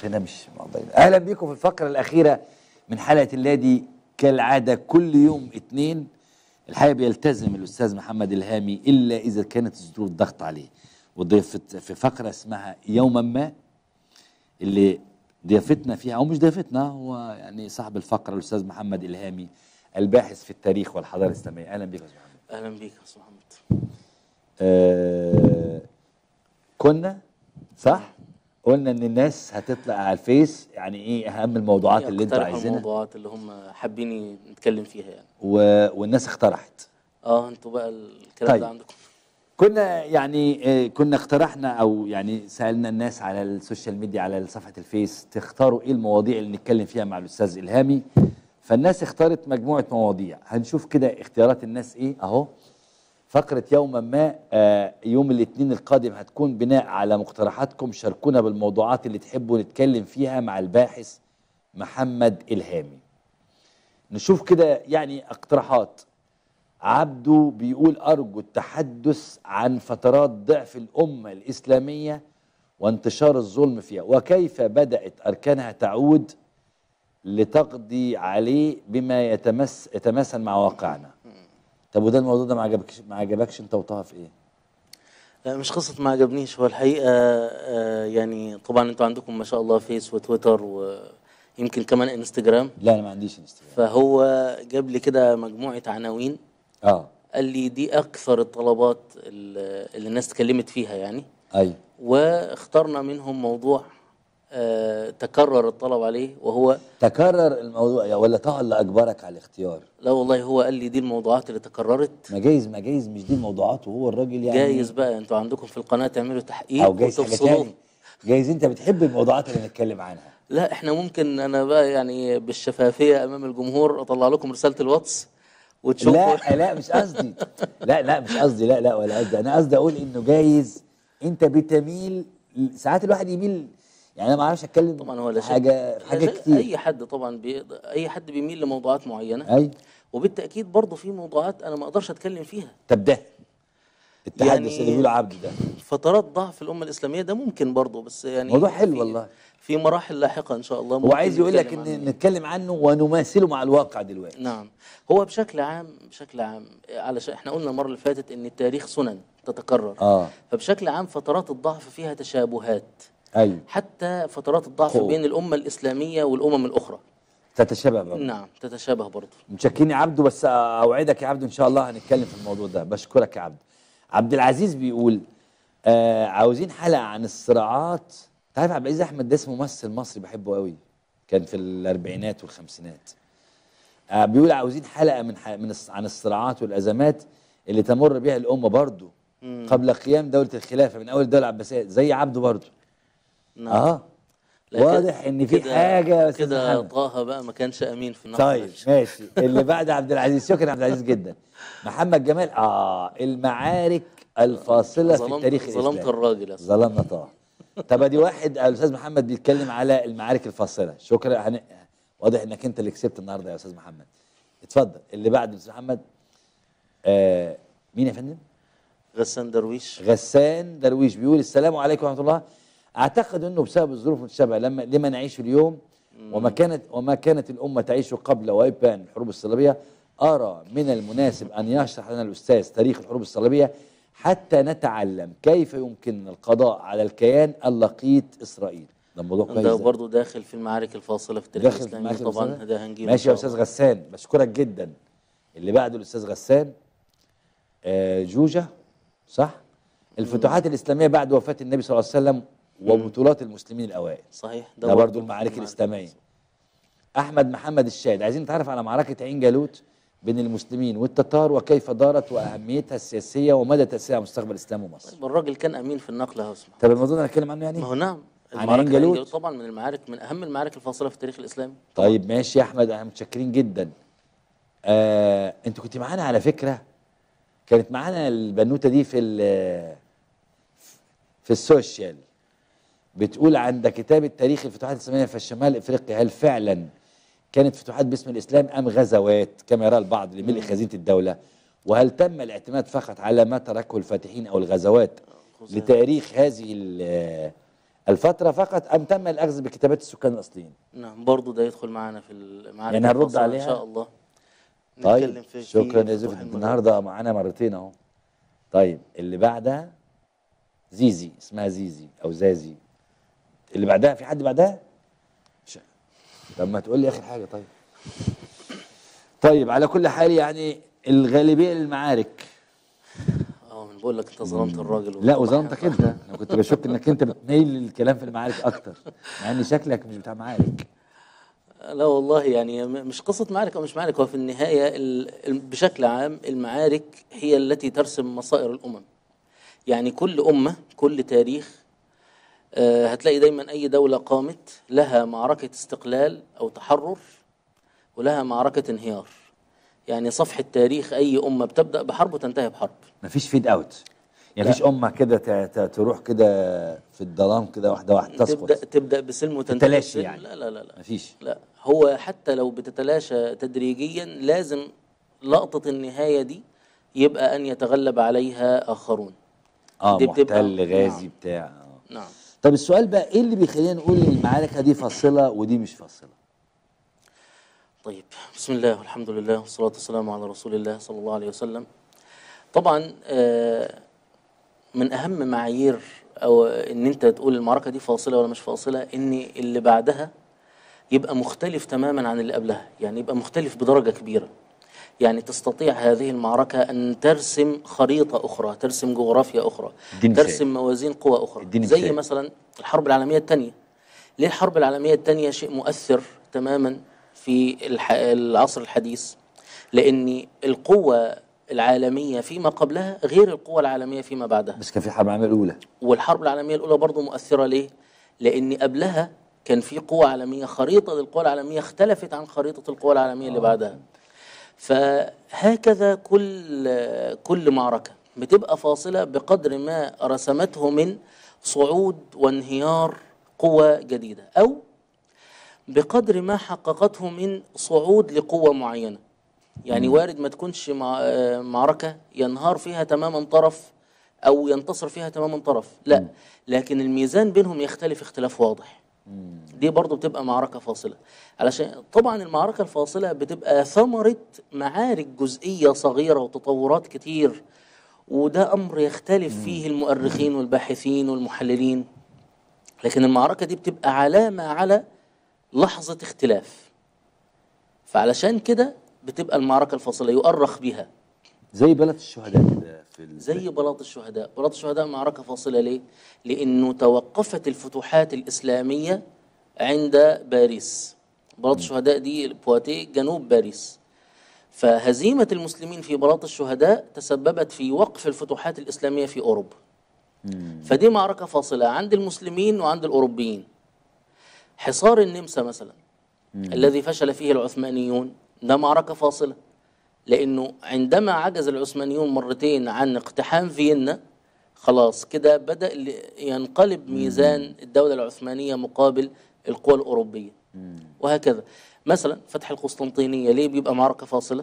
هنا مش موضوعين. اهلا بكم في الفقره الاخيره من حلقه اللادي كالعاده كل يوم اثنين الحقيقه بيلتزم الاستاذ محمد الهامي الا اذا كانت الظروف ضغط عليه وضيفت في فقره اسمها يوما ما اللي ضيافتنا فيها او مش ضيافتنا هو يعني صاحب الفقره الاستاذ محمد الهامي الباحث في التاريخ والحضاره الاسلاميه اهلا بك يا استاذ محمد اهلا بيك يا استاذ محمد آه كنا صح قلنا ان الناس هتطلع على الفيس يعني ايه اهم الموضوعات اللي انتوا اقترحوا عايزينها الموضوعات اللي هم حابين نتكلم فيها يعني و... والناس اقترحت اه انتوا بقى الكلام طيب. ده عندكم كنا يعني آه، كنا اقترحنا او يعني سالنا الناس على السوشيال ميديا على صفحه الفيس تختاروا ايه المواضيع اللي نتكلم فيها مع الاستاذ الهامي فالناس اختارت مجموعه مواضيع هنشوف كده اختيارات الناس ايه اهو فقره يوما ما آه، يوم الاثنين القادم هتكون بناء على مقترحاتكم شاركونا بالموضوعات اللي تحبوا نتكلم فيها مع الباحث محمد الهامي نشوف كده يعني اقتراحات عبده بيقول أرجو التحدث عن فترات ضعف الأمة الإسلامية وانتشار الظلم فيها وكيف بدأت أركانها تعود لتقضي عليه بما يتمس يتماثل مع واقعنا طب وده الموضوع ده ما عجبكش ما عجبكش انت وطه في ايه؟ لا مش قصة ما عجبنيش هو الحقيقة آه يعني طبعا انتوا عندكم ما شاء الله فيس وتويتر ويمكن كمان انستجرام لا انا ما عنديش انستغرام فهو جاب لي كده مجموعة عناوين اه قال لي دي اكثر الطلبات اللي اللي الناس اتكلمت فيها يعني ايوه واخترنا منهم موضوع آه تكرر الطلب عليه وهو تكرر الموضوع يا ولا طه اللي اجبرك على الاختيار لا والله هو قال لي دي الموضوعات اللي تكررت ما جايز ما جايز مش دي الموضوعات وهو الراجل يعني جايز بقى انتوا عندكم في القناه تعملوا تحقيق او جايز حاجه وتفصلوه تاني جايز انت بتحب الموضوعات اللي نتكلم عنها لا احنا ممكن انا بقى يعني بالشفافيه امام الجمهور اطلع لكم رساله الواتس وتشوفوا لا لا مش قصدي لا لا مش قصدي لا لا ولا قصدي انا قصدي اقول انه جايز انت بتميل ساعات الواحد يميل يعني انا ما اعرفش اتكلم طبعا هو لا في شك حاجه في لا حاجه شك كتير اي حد طبعا بي... اي حد بيميل لموضوعات معينه اي وبالتاكيد برضه في موضوعات انا ما اقدرش اتكلم فيها طب ده التحدث يعني- اللي بيقوله عبده ده فترات ضعف الامه الاسلاميه ده ممكن برضه بس يعني موضوع حلو في- والله. في مراحل لاحقه ان شاء الله هو ممكن عايز يقول لك نتكلم ان عنه. نتكلم عنه ونماثله مع الواقع دلوقتي نعم هو بشكل عام بشكل عام علشان احنا قلنا المره اللي فاتت ان التاريخ سنن تتكرر اه فبشكل عام فترات الضعف فيها تشابهات ايوه حتى فترات الضعف قوة. بين الامه الاسلاميه والامم الاخرى تتشابه برضه نعم تتشابه برضه متشكرين يا عبده بس اوعدك يا عبده ان شاء الله هنتكلم في الموضوع ده بشكرك يا عبده عبد العزيز بيقول آه عاوزين حلقه عن الصراعات انت عارف عبد العزيز احمد ده اسمه ممثل مصري بحبه قوي كان في الاربعينات والخمسينات آه بيقول عاوزين حلقه من ح... من الص... عن الصراعات والازمات اللي تمر بها الامه برضه قبل قيام دوله الخلافه من اول الدوله العباسيه زي عبده برضه نعم اه لا كده- واضح ان في كده- حاجه يا أستاذ كده محمد. طه بقى ما كانش امين في النقد طيب ماشي اللي بعد عبد العزيز شكرا عبد العزيز جدا محمد جمال اه المعارك الفاصله في ظلمت- التاريخ ظلمت الاسلامي الراجل يا أستاذ. ظلمنا طه طب ادي واحد الاستاذ محمد بيتكلم على المعارك الفاصله شكرا هن... واضح انك انت اللي كسبت النهارده يا استاذ محمد اتفضل اللي بعد استاذ محمد آه مين يا فندم غسان درويش غسان درويش بيقول السلام عليكم ورحمه الله اعتقد انه بسبب الظروف المتشابهه لما لما نعيش اليوم وما كانت وما كانت الامه تعيش قبل وابان الحروب الصليبيه ارى من المناسب ان يشرح لنا الاستاذ تاريخ الحروب الصليبيه حتى نتعلم كيف يمكن القضاء على الكيان اللقيط اسرائيل ده موضوع كويس ده ده. برضه داخل في المعارك الفاصله في التاريخ داخل في الاسلامي المعارك طبعا الفاصلة؟ ده هنجيبه ماشي يا إن شاء استاذ الله. غسان بشكرك جدا اللي بعده الاستاذ غسان آه جوجة صح الفتوحات الاسلاميه بعد وفاه النبي صلى الله عليه وسلم وبطولات المسلمين الاوائل صحيح ده برضو برضه المعارك من الاسلاميه احمد محمد الشاهد عايزين نتعرف على معركه عين جالوت بين المسلمين والتتار وكيف دارت واهميتها السياسيه ومدى تاثيرها على مستقبل الاسلام ومصر طيب الراجل كان امين في النقل اهو اسمع طب الموضوع ده هنتكلم عنه يعني ما هو نعم عن المعركة عين جالوت؟ عين طبعا من المعارك من اهم المعارك الفاصله في التاريخ الاسلامي طيب ماشي يا احمد احنا متشكرين جدا آه انت كنت معانا على فكره كانت معانا البنوته دي في ال- في السوشيال بتقول عند كتاب التاريخ الفتوحات الاسلاميه في الشمال افريقيا هل فعلا كانت فتوحات باسم الاسلام ام غزوات كما يرى البعض لملء خزينه الدوله وهل تم الاعتماد فقط على ما تركه الفاتحين او الغزوات لتاريخ هذه ال- الفترة فقط أم تم الأخذ بكتابات السكان الأصليين نعم برضه ده يدخل معانا في المعارك يعني هنرد الفاصلة عليها؟ ان شاء الله طيب نتكلم في- في شكرا يا فتوح زوف المغرب. النهارده معانا مرتين اهو طيب اللي بعدها زيزي اسمها زيزي او زازي اللي بعدها في حد بعدها ش... طب ما تقول لي اخر حاجه طيب طيب على كل حال يعني الغالبيه للمعارك اه من بقول لك انت ظلمت الراجل لا وظلمتك انت انا كنت بشك انك انت بتميل للكلام في المعارك اكتر مع ان شكلك مش بتاع معارك لا والله يعني م- مش قصة معارك أو مش معارك هو في النهاية ال- ال- بشكل عام المعارك هي التي ترسم مصائر الأمم يعني كل أمة كل تاريخ آه، هتلاقي دايما أي دولة قامت لها معركة استقلال أو تحرر ولها معركة انهيار يعني صفحة تاريخ أي أمة بتبدأ بحرب وتنتهي بحرب مفيش فيد اوت يعني مفيش امه كده ت- ت- تروح كده في الظلام كده واحده واحده تبدأ تسقط تبدأ بسلم وتنتهي تتلاشى بسلم. يعني. لا لا لا لا مفيش لا هو حتى لو بتتلاشى تدريجيا لازم لقطة النهاية دي يبقى أن يتغلب عليها آخرون اه دي بتبقى- محتل غازي نعم. بتاع آه. نعم طب السؤال بقى ايه اللي بيخلينا نقول ان المعارك دي فاصله ودي مش فاصله طيب بسم الله والحمد لله والصلاة والسلام على رسول الله صلى الله عليه وسلم طبعا آه، من أهم معايير أو إن أنت تقول المعركة دي فاصلة ولا مش فاصلة إن اللي بعدها يبقى مختلف تماما عن اللي قبلها يعني يبقى مختلف بدرجة كبيرة يعني تستطيع هذه المعركة أن ترسم خريطة أخرى ترسم جغرافيا أخرى اديني مثال. ترسم موازين قوى أخرى اديني زي مثال. مثلا الحرب العالمية الثانية ليه الحرب العالمية الثانية شيء مؤثر تماما في الح... العصر الحديث لأن القوة العالمية فيما قبلها غير القوة العالمية فيما بعدها بس كان في حرب العالميه الاولى والحرب العالمية الأولى برضه مؤثرة ليه؟ لأن قبلها كان في قوة عالمية خريطة للقوى العالمية اختلفت عن خريطة القوى العالمية اللي بعدها فهكذا كل كل معركة بتبقى فاصلة بقدر ما رسمته من صعود وانهيار قوى جديدة أو بقدر ما حققته من صعود لقوة معينة يعني وارد ما تكونش مع آه، معركة ينهار فيها تماما طرف أو ينتصر فيها تماما طرف لا لكن الميزان بينهم يختلف اختلاف واضح دي برضو بتبقى معركة فاصلة علشان طبعا المعركة الفاصلة بتبقى ثمرة معارك جزئية صغيرة وتطورات كتير وده أمر يختلف فيه المؤرخين والباحثين والمحللين لكن المعركة دي بتبقى علامة على لحظة اختلاف فعلشان كده بتبقى المعركة الفاصلة يؤرخ بها زي بلد الشهداء كده في ال... زي بلاط الشهداء بلاط الشهداء معركة فاصلة ليه؟ لأنه توقفت الفتوحات الإسلامية عند باريس بلاط الشهداء دي بواتيه جنوب باريس فهزيمة المسلمين في بلاط الشهداء تسببت في وقف الفتوحات الإسلامية في أوروبا فدي معركة فاصلة عند المسلمين وعند الأوروبيين حصار النمسا مثلا الذي فشل فيه العثمانيون ده معركة فاصلة لأنه عندما عجز العثمانيون مرتين عن اقتحام فيينا خلاص كده بدأ ل- ينقلب ميزان الدولة العثمانية مقابل القوى الأوروبية وهكذا مثلا فتح القسطنطينية ليه بيبقى معركة فاصلة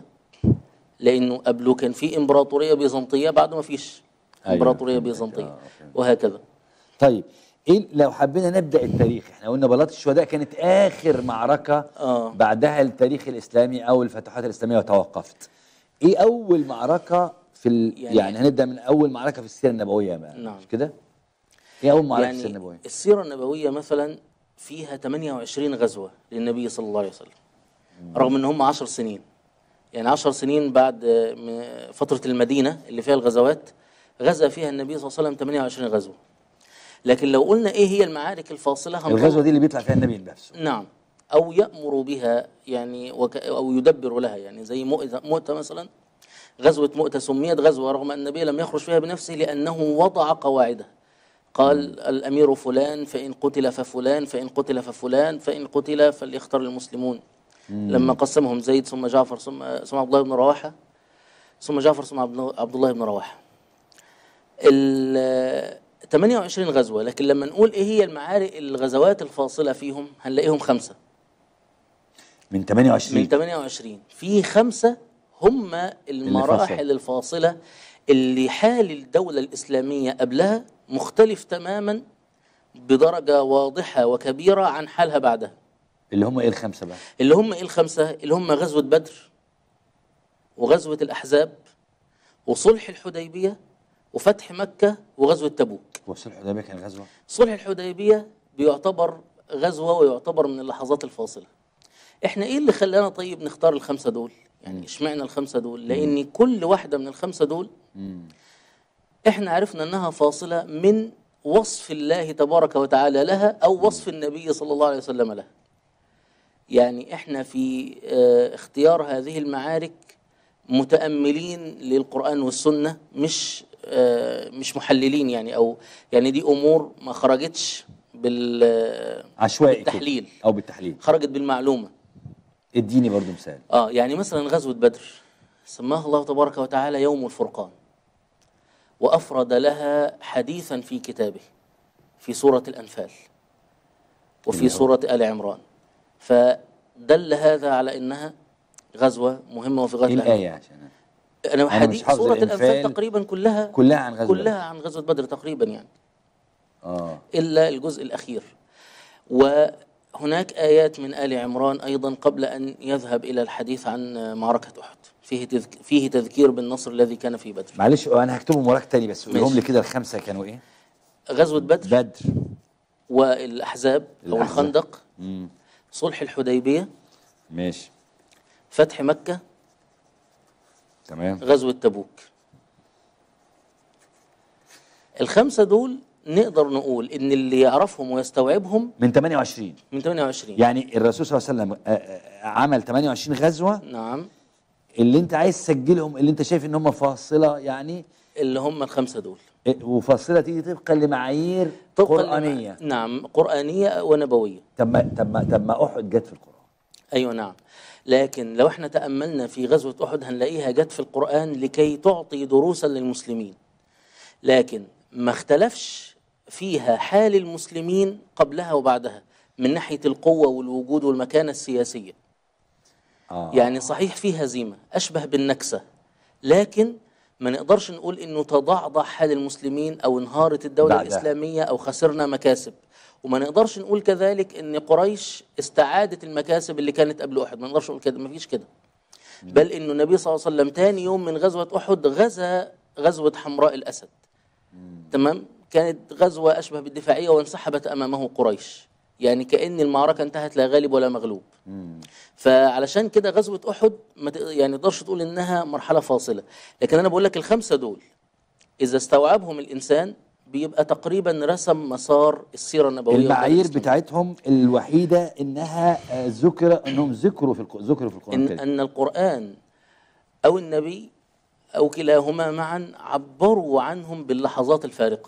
لأنه قبله كان في إمبراطورية بيزنطية بعد ما فيش أيوة، إمبراطورية فهمتك. بيزنطية آه، فهمت. وهكذا طيب ايه لو حبينا نبدا التاريخ احنا قلنا بلاط الشهداء كانت اخر معركه آه. بعدها التاريخ الاسلامي او الفتوحات الاسلاميه وتوقفت ايه اول معركه في ال... يعني, يعني- يعني هنبدا من اول معركه في السيره النبويه بقى نعم. مش كده ايه اول معركه في السيره يعني النبويه السيرة النبوية مثلا فيها 28 غزوة للنبي صلى الله عليه وسلم رغم ان هم 10 سنين يعني 10 سنين بعد آه، م- فترة المدينة اللي فيها الغزوات غزا فيها النبي صلى الله عليه وسلم 28 غزوة لكن لو قلنا ايه هي المعارك الفاصلة هنقول- الغزوه دي اللي بيطلع فيها النبي بنفسه نعم أو يأمر بها يعني وك أو يدبر لها يعني زي مؤتة, مؤتة مثلا غزوة مؤتة سميت غزوة رغم أن النبي لم يخرج فيها بنفسه لأنه وضع قواعدها قال الأمير فلان فإن قتل ففلان فإن قتل ففلان فإن قتل فليختار المسلمون لما قسمهم زيد ثم جعفر ثم ثم عبد الله بن رواحة ثم جعفر ثم عبد عبد الله بن رواحة ال 28 غزوة لكن لما نقول إيه هي المعارك الغزوات الفاصلة فيهم هنلاقيهم خمسة من 28 من 28 في خمسة هم المراحل الفاصلة اللي حال الدولة الإسلامية قبلها مختلف تماما بدرجة واضحة وكبيرة عن حالها بعدها اللي هم ايه الخمسه بقى اللي هم ايه الخمسة اللي هم غزوة بدر وغزوة الأحزاب وصلح الحديبية وفتح مكة وغزوة تبوك هو صلح الحديبيه كان غزوه صلح الحديبية بيعتبر غزوة ويعتبر من اللحظات الفاصلة احنا ايه اللي خلانا طيب نختار الخمسة دول يعني اشمعنى الخمسة دول لان كل واحدة من الخمسة دول احنا عرفنا انها فاصلة من وصف الله تبارك وتعالى لها او وصف النبي صلى الله عليه وسلم لها يعني احنا في اه اختيار هذه المعارك متأملين للقرآن والسنة مش اه مش محللين يعني او يعني دي امور ما خرجتش بال عشوائي كده. بالتحليل. او بالتحليل خرجت بالمعلومة اديني برضو مثال اه يعني مثلا غزوة بدر سماها الله تبارك وتعالى يوم الفرقان وأفرد لها حديثا في كتابه في سورة الأنفال وفي سورة آل عمران فدل هذا على أنها غزوة مهمة وفي غاية ايه الأهمية. الايه عشان أنا- أنا مش حديث حافظ سورة الأنفال الأنفال. تقريبا كلها كلها عن غزوه كلها عن غزوة بدر تقريبا يعني اه إلا الجزء الأخير وهناك آيات من آل عمران أيضا قبل أن يذهب إلى الحديث عن معركة أحد فيه تذك فيه تذكير بالنصر الذي كان في بدر معلش انا هكتبهم وراك تاني بس قولهم ماشي. لي كده الخمسه كانوا ايه غزوة بدر بدر والأحزاب أو الأحزاب. الخندق مم. صلح الحديبية ماشي فتح مكة تمام غزوة تبوك الخمسة دول نقدر نقول إن اللي يعرفهم ويستوعبهم من 28 من 28 يعني الرسول صلى الله عليه وسلم آه، آه، عمل 28 غزوه نعم اللي انت عايز تسجلهم اللي انت شايف ان هم فاصله يعني اللي هم الخمسة دول إيه، وفاصله تيجي طبقا لمعايير طبقاً قرانيه لما- نعم قرآنية ونبوية طب ما طب ما طب ما احد جت في القران أيوة نعم لكن لو احنا تأملنا في غزوة أحد هنلاقيها جت في القرآن لكي تعطي دروسا للمسلمين لكن ما اختلفش فيها حال المسلمين قبلها وبعدها من ناحية القوة والوجود والمكانة السياسية اه يعني صحيح في هزيمة أشبه بالنكسة لكن ما نقدرش نقول إنه تضعضع حال المسلمين أو انهارت الدولة بعدها. الإسلامية أو خسرنا مكاسب وما نقدرش نقول كذلك إن قريش استعادت المكاسب اللي كانت قبل أحد ما نقدرش نقول كده ما فيش كده بل إنه النبي صلى الله عليه وسلم تاني يوم من غزوة أحد غزا غزوة حمراء الأسد تمام كانت غزوة أشبه بالدفاعية وانسحبت أمامه قريش يعني كأن المعركة انتهت لا غالب ولا مغلوب فعلشان كده غزوة أحد ما ت- يعني تقدرش تقول إنها مرحلة فاصلة لكن أنا بقول لك الخمسة دول إذا استوعبهم الإنسان بيبقى تقريبا رسم مسار السيرة النبوية المعايير والإسلام. بتاعتهم الوحيده انها آه، ذكر انهم ذكروا في الق- ذكروا في القران إن الكريم أن القرآن أو النبي أو كلاهما معا عبروا عنهم باللحظات الفارقة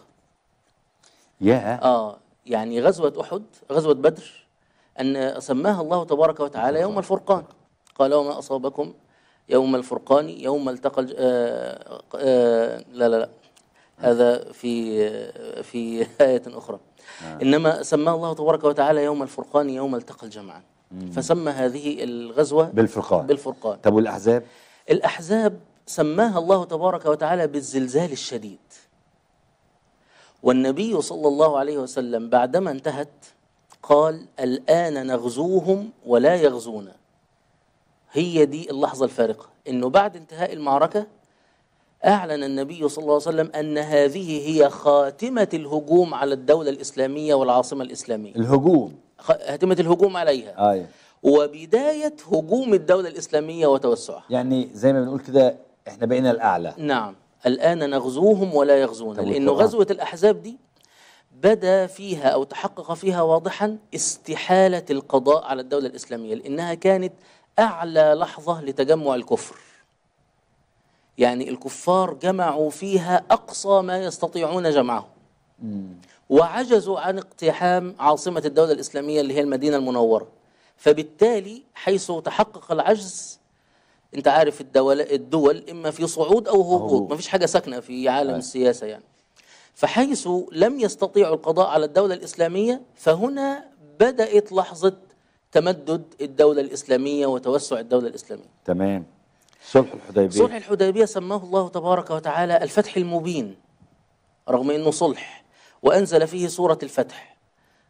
يا آه يعني غزوة أحد غزوة بدر أن سماها الله تبارك وتعالى يوم الفرقان قال وما أصابكم يوم الفرقان يوم التقى الج... آه آه لا لا لا هذا في آه في آية أخرى إنما سماه الله تبارك وتعالى يوم الفرقان يوم التقى الجمعان فسمى هذه الغزوة بالفرقان بالفرقان طب والاحزاب الأحزاب سماها الله تبارك وتعالى بالزلزال الشديد والنبي صلى الله عليه وسلم بعدما انتهت قال الآن نغزوهم ولا يغزونا هي دي اللحظة الفارقة إنه بعد انتهاء المعركة أعلن النبي صلى الله عليه وسلم أن هذه هي خاتمة الهجوم على الدولة الإسلامية والعاصمة الإسلامية الهجوم خ- خاتمة الهجوم عليها ايوه وبداية هجوم الدولة الإسلامية وتوسعها يعني زي ما بنقول كده احنا بقينا الاعلى نعم الآن نغزوهم ولا يغزون طب لأنه والقرآن؟ غزوة الأحزاب دي بدا فيها أو تحقق فيها واضحا استحالة القضاء على الدولة الإسلامية لأنها كانت أعلى لحظة لتجمع الكفر يعني الكفار جمعوا فيها أقصى ما يستطيعون جمعه وعجزوا عن اقتحام عاصمة الدولة الإسلامية اللي هي المدينة المنورة فبالتالي حيث تحقق العجز انت عارف الدول الدول اما في صعود او هبوط هبوط. ما فيش حاجه ساكنه في عالم أي. السياسه يعني فحيث لم يستطيعوا القضاء على الدوله الاسلاميه فهنا بدات لحظه تمدد الدوله الاسلاميه وتوسع الدوله الاسلاميه تمام صلح الحديبيه صلح الحديبيه سماه الله تبارك وتعالى الفتح المبين رغم انه صلح وانزل فيه سوره الفتح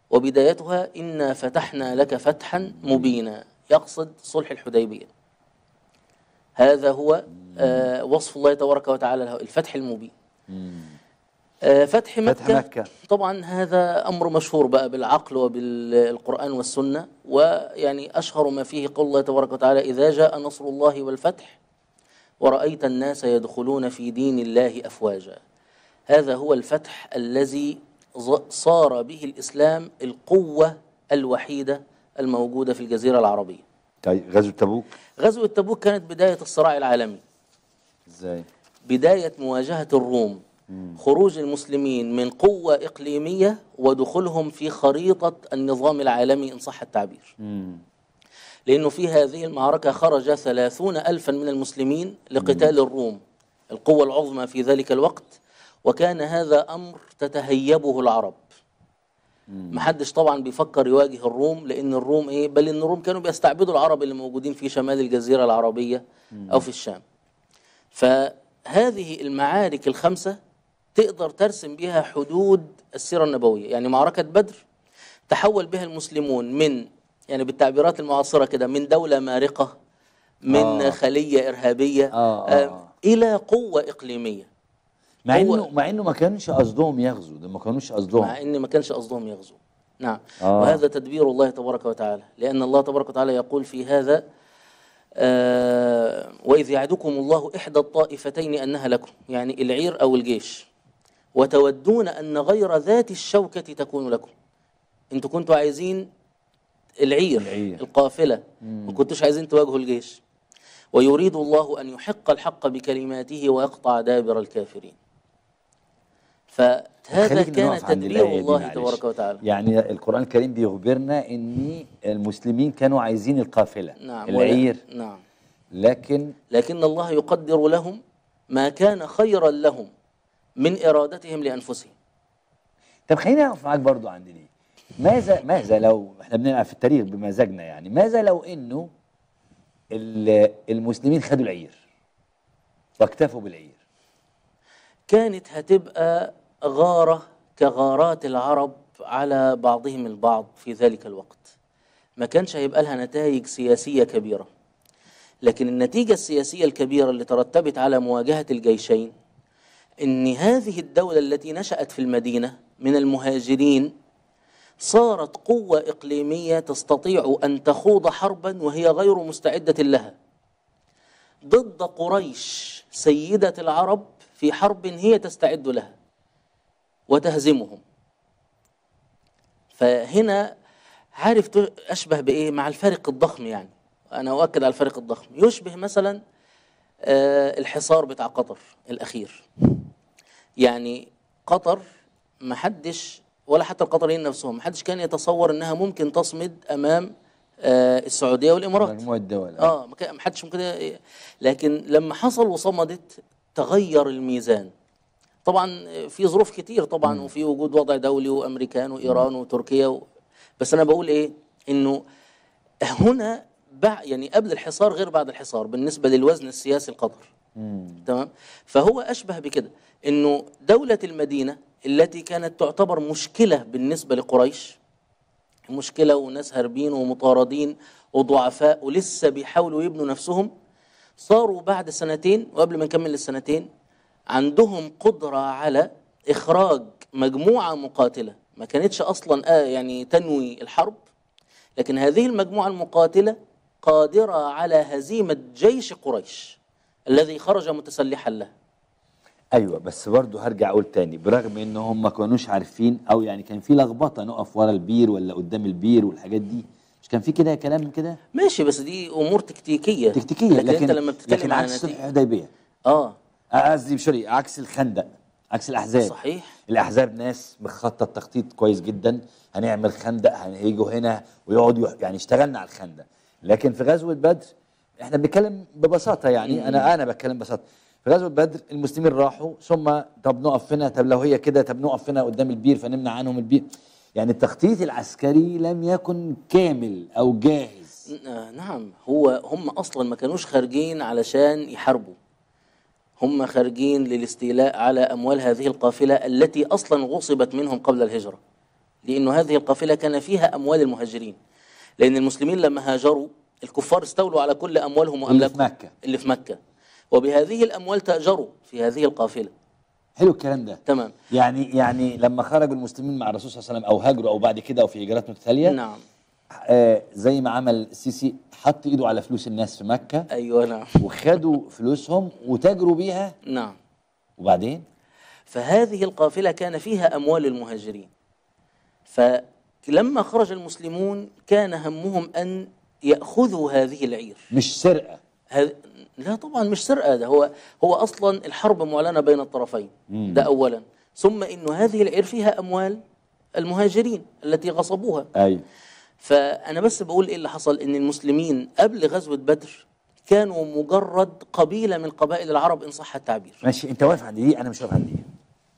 وبدايتها إنا فتحنا لك فتحا مبينا يقصد صلح الحديبية هذا هو آه وصف الله تبارك وتعالى له الفتح المبين آه فتح مكة, فتح مكة. طبعا هذا أمر مشهور بقى بالعقل وبالقرآن والسنة ويعني أشهر ما فيه قول الله تبارك وتعالى إذا جاء نصر الله والفتح ورأيت الناس يدخلون في دين الله أفواجا هذا هو الفتح الذي ظ- صار به الإسلام القوة الوحيدة الموجودة في الجزيرة العربية طيب غزوة تبوك غزوة تبوك كانت بداية الصراع العالمي ازاي بداية مواجهة الروم خروج المسلمين من قوة إقليمية ودخولهم في خريطة النظام العالمي إن صح التعبير لأنه في هذه المعركة خرج ثلاثون ألفا من المسلمين لقتال الروم القوة العظمى في ذلك الوقت وكان هذا أمر تتهيبه العرب محدش طبعا بيفكر يواجه الروم لأن الروم إيه بل إن الروم كانوا بيستعبدوا العرب اللي موجودين في شمال الجزيرة العربية أو في الشام فهذه المعارك الخمسة تقدر ترسم بها حدود السيرة النبوية يعني معركة بدر تحول بها المسلمون من يعني بالتعبيرات المعاصرة كده من دولة مارقة من آه. آه. خلية إرهابية آه، آه، آه. إلى قوة إقليمية مع هو- انه مع انه ما كانش قصدهم يغزوا ده ما كانوش قصدهم مع ان ما كانش قصدهم يغزوا نعم آه. آه. وهذا تدبير الله تبارك وتعالى لان الله تبارك وتعالى يقول في هذا آه واذ يعدكم الله احدى الطائفتين انها لكم يعني العير او الجيش وتودون ان غير ذات الشوكه تكون لكم انتوا كنتوا عايزين العير, العير. القافله ما كنتوش عايزين تواجهوا الجيش ويريد الله ان يحق الحق بكلماته ويقطع دابر الكافرين فهذا خلينا كان نقف عند تدبير الآية دي الله معلش. تبارك وتعالى يعني القرآن الكريم بيخبرنا ان المسلمين كانوا عايزين القافلة نعم العير ولا- نعم لكن لكن الله يقدر لهم ما كان خيرا لهم من ارادتهم لانفسهم طب خليني اقف معاك برضو عند دي ماذا ماذا لو احنا بنلعب في التاريخ بمزاجنا يعني ماذا لو انه ال- المسلمين خدوا العير واكتفوا بالعير كانت هتبقى غاره كغارات العرب على بعضهم البعض في ذلك الوقت ما كانش هيبقى لها نتائج سياسيه كبيره لكن النتيجه السياسيه الكبيره اللي ترتبت على مواجهه الجيشين ان هذه الدوله التي نشات في المدينه من المهاجرين صارت قوه اقليميه تستطيع ان تخوض حربا وهي غير مستعده لها ضد قريش سيده العرب في حرب هي تستعد لها وتهزمهم فهنا عارف ت- اشبه بايه مع الفارق الضخم يعني انا اؤكد على الفارق الضخم يشبه مثلا آه، الحصار بتاع قطر الاخير يعني قطر ما حدش ولا حتى القطريين نفسهم ما حدش كان يتصور انها ممكن تصمد امام آه، السعوديه والامارات مجموعة دول اه ما كان- ما حدش ممكن ي- لكن لما حصل وصمدت تغير الميزان طبعا في ظروف كتير طبعا وفي وجود وضع دولي وامريكان وايران وتركيا و... بس انا بقول ايه انه هنا بع... يعني قبل الحصار غير بعد الحصار بالنسبه للوزن السياسي القطر تمام فهو اشبه بكده انه دوله المدينه التي كانت تعتبر مشكله بالنسبه لقريش مشكله وناس هاربين ومطاردين وضعفاء ولسه بيحاولوا يبنوا نفسهم صاروا بعد سنتين وقبل ما نكمل السنتين عندهم قدره على اخراج مجموعه مقاتله ما كانتش اصلا آه يعني تنوي الحرب لكن هذه المجموعه المقاتله قادره على هزيمه جيش قريش الذي خرج متسلحا له ايوه بس برضه هرجع اقول تاني برغم ان هم ما كانوش عارفين او يعني كان في لخبطه نقف ورا البير ولا قدام البير والحاجات دي مش كان في كده كلام كده ماشي بس دي امور تكتيكيه تكتيكيه لكن, لكن انت لما بتتكلم لكن عن عكس صلح نتيجه الحديبيه اه قصدي سوري عكس الخندق عكس الاحزاب صحيح الاحزاب ناس مخطط تخطيط كويس جدا هنعمل خندق هيجوا هنا ويقعدوا يح- يعني اشتغلنا على الخندق لكن في غزوه بدر احنا بنتكلم ببساطه يعني انا انا بتكلم ببساطه في غزوه بدر المسلمين راحوا ثم طب نقف هنا طب لو هي كده طب نقف هنا قدام البير فنمنع عنهم البير يعني التخطيط العسكري لم يكن كامل او جاهز آه، نعم هو هم اصلا ما كانوش خارجين علشان يحاربوا هم خارجين للاستيلاء على اموال هذه القافله التي اصلا غصبت منهم قبل الهجره لأنه هذه القافلة كان فيها أموال المهاجرين لأن المسلمين لما هاجروا الكفار استولوا على كل أموالهم اللي في وأملاكهم مكة. اللي في مكة وبهذه الأموال تأجروا في هذه القافلة حلو الكلام ده تمام يعني يعني لما خرج المسلمين مع الرسول صلى الله عليه وسلم او هاجروا او بعد كده او في هجرات متتاليه نعم آه زي ما عمل السيسي حط ايده على فلوس الناس في مكه أيوة نعم وخدوا فلوسهم وتاجروا بيها نعم وبعدين فهذه القافلة كان فيها أموال المهاجرين فلما خرج المسلمون كان همهم أن يأخذوا هذه العير مش سرقه هذ... لا طبعا مش سرقة ده هو هو أصلا الحرب معلنة بين الطرفين ده أولا ثم إنه هذه العير فيها أموال المهاجرين التي غصبوها ايوه فأنا بس بقول إيه اللي حصل إن المسلمين قبل غزوة بدر كانوا مجرد قبيلة من قبائل العرب إن صح التعبير ماشي انت واقف عند دي انا مش واقف عند دي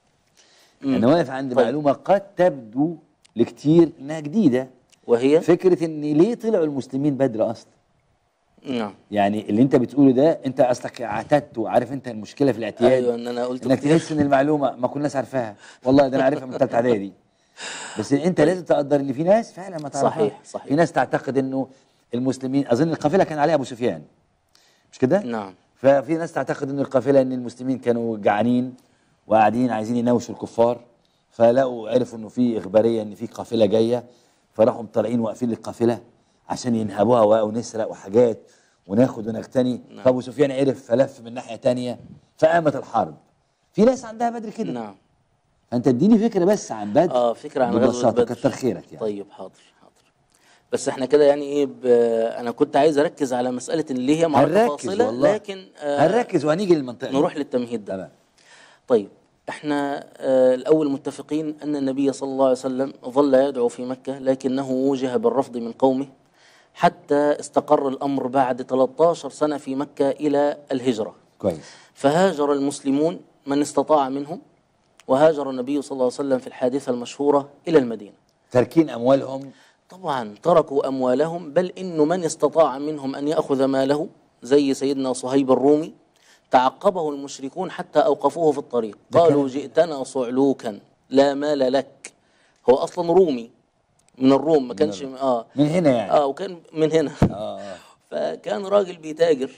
مم. انا واقف عند طيب. معلومه قد تبدو لكتير انها جديده وهي فكره ان ليه طلعوا المسلمين بدر اصلا نعم يعني اللي انت بتقوله ده انت اصلك اعتدت وعارف انت المشكله في الاعتياد أيوة إن أنا قلت انك كتير. تحس ان المعلومه ما كل الناس عارفاها والله ده انا عارفها من ثالثه اعدادي بس انت لازم تقدر ان في ناس فعلا ما تعرفها صحيح، صحيح. في ناس تعتقد انه المسلمين اظن القافله كان عليها ابو سفيان مش كده؟ نعم ففي ناس تعتقد ان القافله ان المسلمين كانوا جعانين وقاعدين عايزين يناوشوا الكفار فلقوا عرفوا انه في اخباريه ان في قافله جايه فراحوا طالعين واقفين للقافله عشان ينهبوها وقعوا نسرق وحاجات وناخد ونغتني نعم. فابو سفيان عرف فلف من ناحيه تانية فقامت الحرب في ناس عندها بدر كده نعم فانت اديني فكره بس عن بدر اه فكرة عن غزوة ببساطة، بدر كتر خيرك يعني طيب حاضر حاضر بس احنا كده يعني ايه ب... انا كنت عايز اركز على مسألة اللي هي معركة هنركز فاصلة والله. لكن آه هنركز وهنيجي للمنطقه دي. نروح للتمهيد ده تمام طيب احنا آه الاول متفقين ان النبي صلى الله عليه وسلم ظل يدعو في مكة لكنه وجه بالرفض من قومه حتى استقر الامر بعد 13 سنة في مكة الى الهجرة كويس فهاجر المسلمون من استطاع منهم وهاجر النبي صلى الله عليه وسلم في الحادثة المشهورة إلى المدينة تركين اموالهم طبعا تركوا أموالهم بل إنه من استطاع منهم أن يأخذ ماله زي سيدنا صهيب الرومي تعقبه المشركون حتى أوقفوه في الطريق ده قالوا كلام. جئتنا صعلوكا لا مال لك هو أصلا رومي من الروم ما كانش آه من هنا يعني آه وكان من هنا آه. آه. فكان راجل بيتاجر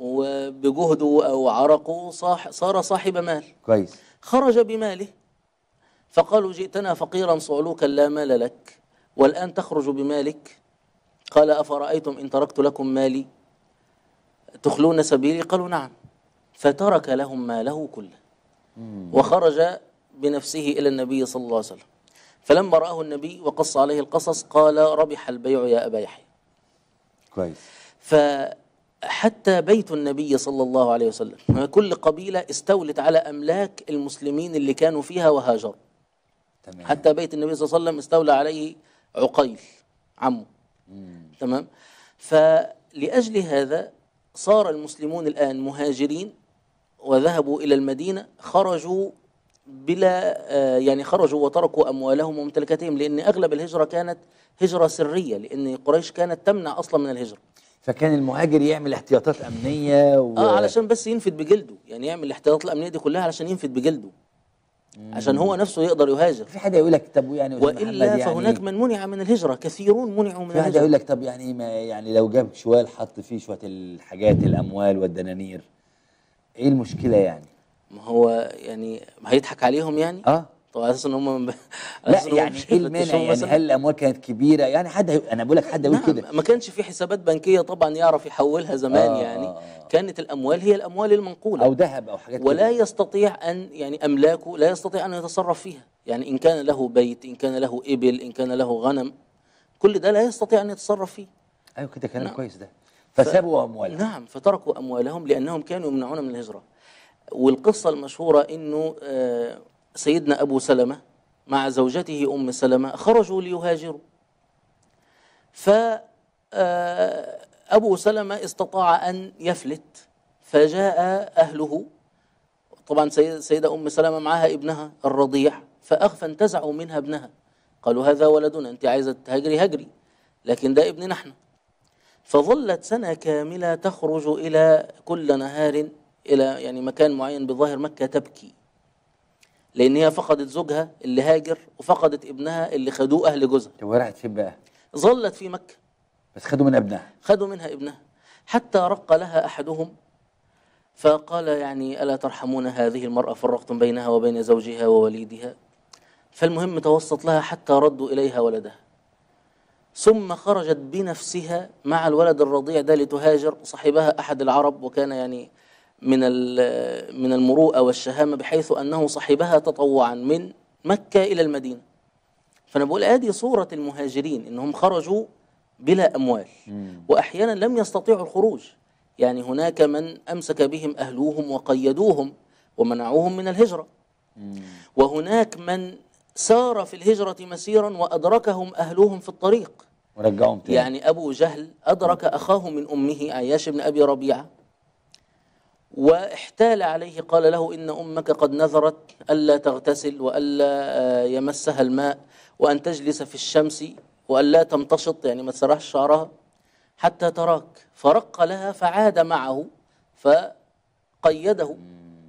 وبجهده أو عرقه صاح صار صاحب مال كويس خرج بماله فقالوا جئتنا فقيرا صعلوكا لا مال لك والآن تخرج بمالك قال أفرأيتم إن تركت لكم مالي تخلون سبيلي قالوا نعم فترك لهم ماله كله وخرج بنفسه إلى النبي صلى الله عليه وسلم فلما رآه النبي وقص عليه القصص قال ربح البيع يا أبا يحيى كويس فحتى بيت النبي صلى الله عليه وسلم كل قبيلة استولت على أملاك المسلمين اللي كانوا فيها وهاجروا تمام حتى بيت النبي صلى الله عليه وسلم استولى عليه عقيل عمه تمام فلأجل هذا صار المسلمون الآن مهاجرين وذهبوا إلى المدينة خرجوا بلا آه، يعني خرجوا وتركوا أموالهم وممتلكاتهم لأن أغلب الهجرة كانت هجرة سرية لأن قريش كانت تمنع أصلا من الهجرة فكان المهاجر يعمل احتياطات امنيه و... اه علشان بس ينفد بجلده يعني يعمل الاحتياطات الامنيه دي كلها علشان ينفد بجلده عشان هو نفسه يقدر يهاجر في حد يقول لك طب يعني يا أستاذ والا محمد فهناك من منع من الهجره كثيرون منعوا من في حد يقول الهجره لك طب يعني ما يعني لو جاب شوال حط فيه شويه الحاجات الاموال والدنانير ايه المشكله يعني ما هو يعني هيضحك عليهم يعني اه طب على اساس ان هم على لا أساس إن هم يعني مش ايه المانع هيفتشوا يعني مثلاً؟ هل الاموال كانت كبيره يعني حد هي... انا بقول لك حد يقول نعم كده ما كانش في حسابات بنكيه طبعا يعرف يحولها زمان آه، يعني آه، آه. كانت الاموال هي الاموال المنقوله او ذهب او حاجات ولا كده. يستطيع ان يعني املاكه لا يستطيع ان يتصرف فيها يعني ان كان له بيت ان كان له ابل ان كان له غنم كل ده لا يستطيع ان يتصرف فيه ايوه كده كلام نعم. كويس ده فسابوا اموالهم نعم فتركوا أموالهم لأنهم كانوا يمنعون من الهجرة والقصة المشهورة أنه آه، سيدنا أبو سلمة مع زوجته أم سلمة خرجوا ليهاجروا فأبو سلمة استطاع أن يفلت فجاء أهله طبعا سيد- سيدة أم سلمة معها ابنها الرضيع فأخ فانتزعوا منها ابنها قالوا هذا ولدنا أنت عايزة تهاجري هجري لكن ده ابننا احنا فظلت سنة كاملة تخرج إلى كل نهار إلى يعني مكان معين بظاهر مكة تبكي لان هي فقدت زوجها اللي هاجر وفقدت ابنها اللي خدوه اهل جوزها طب وراحت فين بقى ظلت في مكه بس خدوا من ابنها خدوا منها ابنها حتى رق لها احدهم فقال يعني الا ترحمون هذه المراه فرقتم بينها وبين زوجها ووليدها فالمهم توسط لها حتى ردوا اليها ولدها ثم خرجت بنفسها مع الولد الرضيع ده لتهاجر صاحبها احد العرب وكان يعني من ال- من المروءه والشهامه بحيث انه صاحبها تطوعا من مكه الى المدينه فانا بقول ادي صوره المهاجرين انهم خرجوا بلا اموال واحيانا لم يستطيعوا الخروج يعني هناك من امسك بهم اهلوهم وقيدوهم ومنعوهم من الهجره وهناك من سار في الهجره مسيرا وادركهم اهلهم في الطريق ورجعهم تاني يعني ابو جهل ادرك اخاه من امه عياش بن ابي ربيعه واحتال عليه قال له ان امك قد نذرت الا تغتسل والا آه، يمسها الماء وان تجلس في الشمس والا تمتشط يعني ما تسرحش شعرها حتى تراك فرق لها فعاد معه فقيده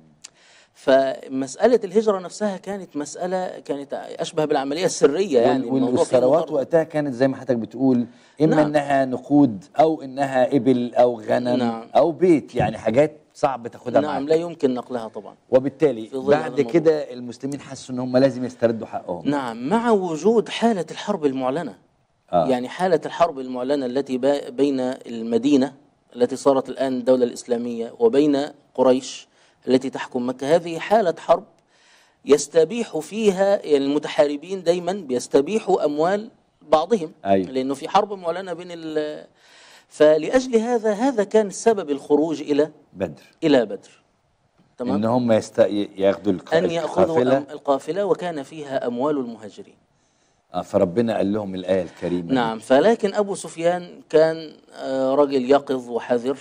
فمسألة الهجرة نفسها كانت مسألة كانت أشبه بالعملية السرية يعني وال- الموضوع فيه والثروات مطارد. وقتها كانت زي ما حضرتك بتقول اما نعم. انها نقود او انها ابل او غنم نعم. او بيت يعني حاجات صعب تاخدها نعم معاك لا يمكن نقلها طبعا وبالتالي في ظل هذا بعد الموضوع. كده المسلمين حسوا ان هم لازم يستردوا حقهم نعم مع وجود حالة الحرب المعلنة آه. يعني حالة الحرب المعلنة التي با- بين المدينة التي صارت الآن الدولة الإسلامية وبين قريش التي تحكم مكة هذه حالة حرب يستبيح فيها يعني المتحاربين دايما بيستبيحوا أموال بعضهم أيوة. لأنه في حرب معلنة بين ال فلأجل هذا هذا كان سبب الخروج إلى بدر إلى بدر تمام ان هم يست... ياخدوا الق... أن يأخذوا القافله أم- القافلة وكان فيها أموال المهاجرين آه فربنا قال لهم الايه الكريمه دي. نعم فلكن أبو سفيان كان آه، رجل يقظ وحذر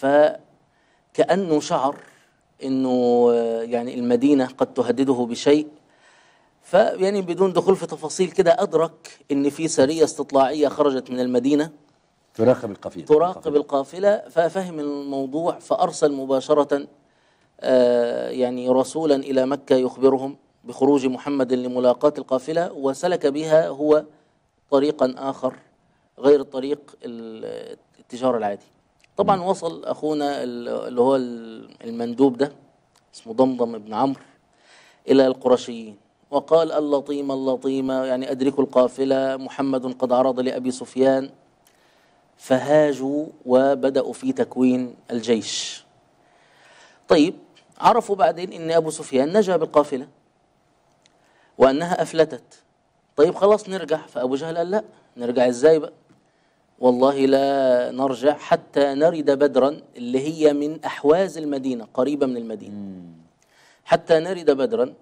فكأنه شعر أنه آه، يعني المدينة قد تهدده بشيء فيعني بدون دخول في تفاصيل كده أدرك أن في سرية استطلاعية خرجت من المدينة تراقب القافله تراقب القافلة ففهم الموضوع فأرسل مباشرة آه، يعني رسولا إلى مكة يخبرهم بخروج محمد لملاقاة القافلة وسلك بها هو طريقا آخر غير الطريق ال- التجارة العادي طبعا وصل أخونا ال- اللي هو ال- المندوب ده اسمه ضمضم بن عمرو إلى القرشيين وقال اللطيم اللطيم يعني أدركوا القافلة محمد قد عرض لأبي سفيان فهاجوا وبدأوا في تكوين الجيش طيب عرفوا بعدين ان ابو سفيان نجا بالقافله وانها افلتت طيب خلاص نرجع فابو جهل قال لا نرجع ازاي بقى والله لا نرجع حتى نرد بدرا اللي هي من احواز المدينه قريبه من المدينه حتى نرد بدرا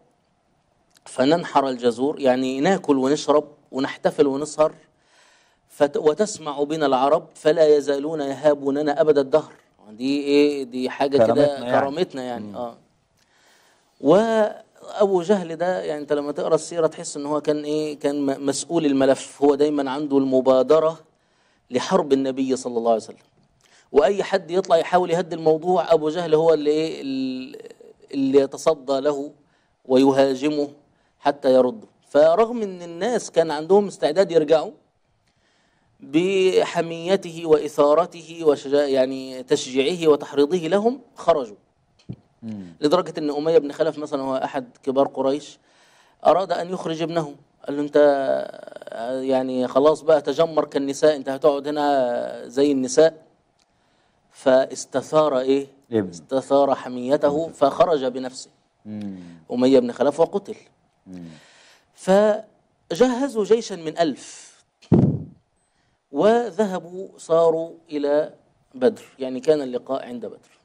فننحر الجزور يعني ناكل ونشرب ونحتفل ونسهر فت وتسمع بنا العرب فلا يزالون يهابوننا ابد الدهر دي ايه دي حاجه كده كرامتنا يعني. كرامتنا يعني اه وابو جهل ده يعني انت لما تقرا السيره تحس ان هو كان ايه كان م- مسؤول الملف هو دايما عنده المبادره لحرب النبي صلى الله عليه وسلم واي حد يطلع يحاول يهدي الموضوع ابو جهل هو اللي ايه ال- اللي يتصدى له ويهاجمه حتى يرده فرغم ان الناس كان عندهم استعداد يرجعوا بحميته واثارته وشجاع يعني تشجيعه وتحريضه لهم خرجوا لدرجه ان اميه بن خلف مثلا هو احد كبار قريش اراد ان يخرج ابنه قال له انت يعني خلاص بقى تجمر كالنساء انت هتقعد هنا زي النساء فاستثار ايه ابن. استثار حميته فخرج بنفسه مم. أمية بن خلف وقتل فجهزوا جيشا من ألف وذهبوا صاروا إلى بدر يعني كان اللقاء عند بدر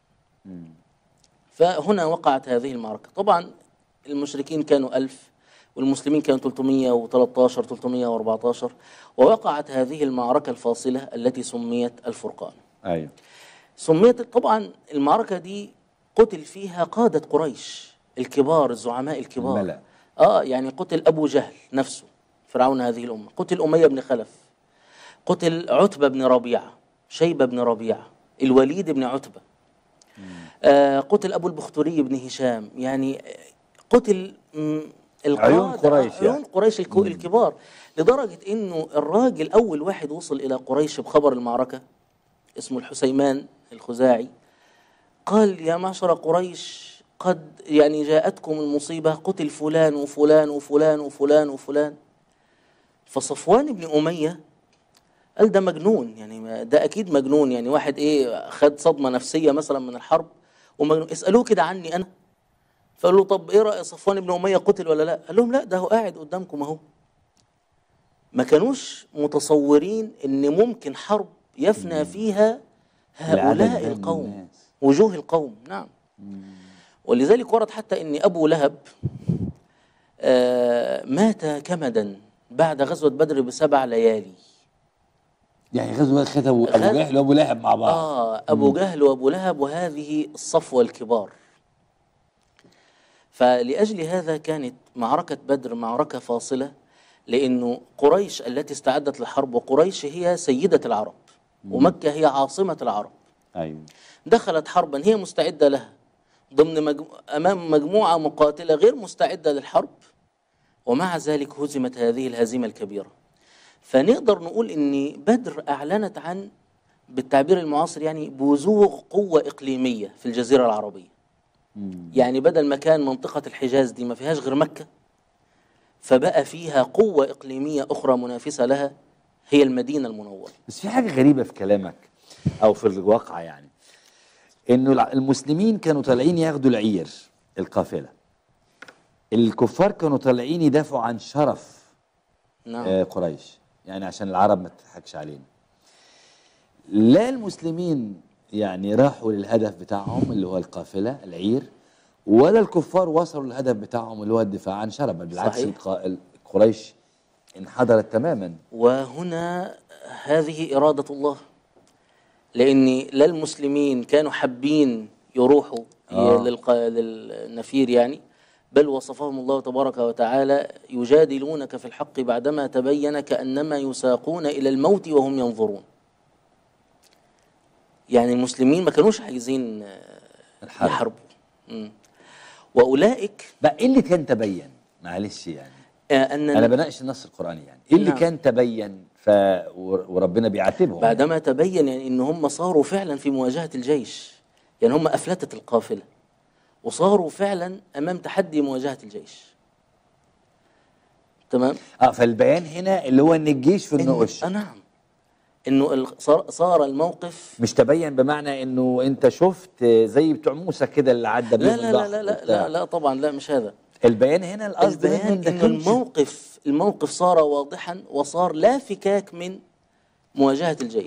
فهنا وقعت هذه المعركة طبعا المشركين كانوا ألف والمسلمين كانوا 313 314 ووقعت هذه المعركة الفاصلة التي سميت الفرقان ايوه سميت طبعا المعركة دي قتل فيها قادة قريش الكبار الزعماء الكبار الملأ. اه يعني قتل أبو جهل نفسه فرعون هذه الأمة قتل أمية بن خلف قتل عتبة بن ربيعة شيبة بن ربيعة الوليد بن عتبة آه قتل أبو البختري بن هشام يعني قتل م، القادة- عيون قريش يعني. عيون قريش الكو- الكبار لدرجة انه الراجل اول واحد وصل الى قريش بخبر المعركة اسمه الحسيمان الخزاعي قال يا معشر قريش قد يعني جاءتكم المصيبة قتل فلان وفلان وفلان وفلان وفلان فصفوان بن أمية قال ده مجنون يعني ما- ده أكيد مجنون يعني واحد إيه خد صدمة نفسية مثلا من الحرب ومجنون اسألوه كده عني أنا فقال له طب إيه رأي صفوان بن أمية قتل ولا لا قال لهم لا ده هو قاعد قدامكم أهو ما كانوش متصورين إن ممكن حرب يفنى فيها هؤلاء العدد ده من القوم الناس. وجوه القوم نعم ولذلك ورد حتى ان ابو لهب آه، مات كمدا بعد غزوه بدر بسبع ليالي يعني غزوه خد ابو خد- أبو جهل وابو لهب مع بعض اه ابو جهل وابو لهب وهذه الصفوه الكبار فلاجل هذا كانت معركه بدر معركه فاصله لانه قريش التي استعدت للحرب وقريش هي سيده العرب ومكه هي عاصمه العرب ايوه دخلت حربا هي مستعدة لها ضمن مجمو... أمام مجموعة مقاتلة غير مستعدة للحرب ومع ذلك هزمت هذه الهزيمة الكبيرة فنقدر نقول إن بدر أعلنت عن بالتعبير المعاصر يعني بزوغ قوة إقليمية في الجزيرة العربية يعني بدل ما كان منطقة الحجاز دي ما فيهاش غير مكة فبقى فيها قوة إقليمية أخرى منافسة لها هي المدينة المنورة بس في حاجه غريبه في كلامك او في الواقع يعني انه الع- المسلمين كانوا طالعين ياخدوا العير القافله الكفار كانوا طالعين يدافعوا عن شرف نعم آه، قريش يعني عشان العرب ما تضحكش علينا لا المسلمين يعني راحوا للهدف بتاعهم اللي هو القافله العير ولا الكفار وصلوا للهدف بتاعهم اللي هو الدفاع عن شرف بل بالعكس صحيح. الق- قريش انحدرت تماما وهنا هذه إرادة الله لأن لا المسلمين كانوا حابين يروحوا آه. للق... للنفير يعني بل وصفهم الله تبارك وتعالى يجادلونك في الحق بعدما تبين كأنما يساقون إلى الموت وهم ينظرون يعني المسلمين ما كانوش عايزين آه، الحرب. يحاربوا مم. وأولئك بقى ايه اللي كان تبين معلش يعني آه، أن انا بناقش النص القراني يعني ايه اللي نعم. كان تبين ف ور- وربنا بيعاتبهم بعدما تبين يعني ان هم صاروا فعلا في مواجهه الجيش يعني هم افلتت القافله وصاروا فعلا امام تحدي مواجهه الجيش تمام اه فالبيان هنا اللي هو ان الجيش في النقش إن- آه نعم انه ال- صار, صار الموقف مش تبين بمعنى انه انت شفت زي بتوع موسى كده اللي عدى لا بيهم لا لا البحر لا لا, وبتاع. لا, لا طبعا لا مش هذا البيان هنا القصد منه البيان إن ده انه كانش- الموقف الموقف صار واضحا وصار لا فكاك من مواجهه الجيش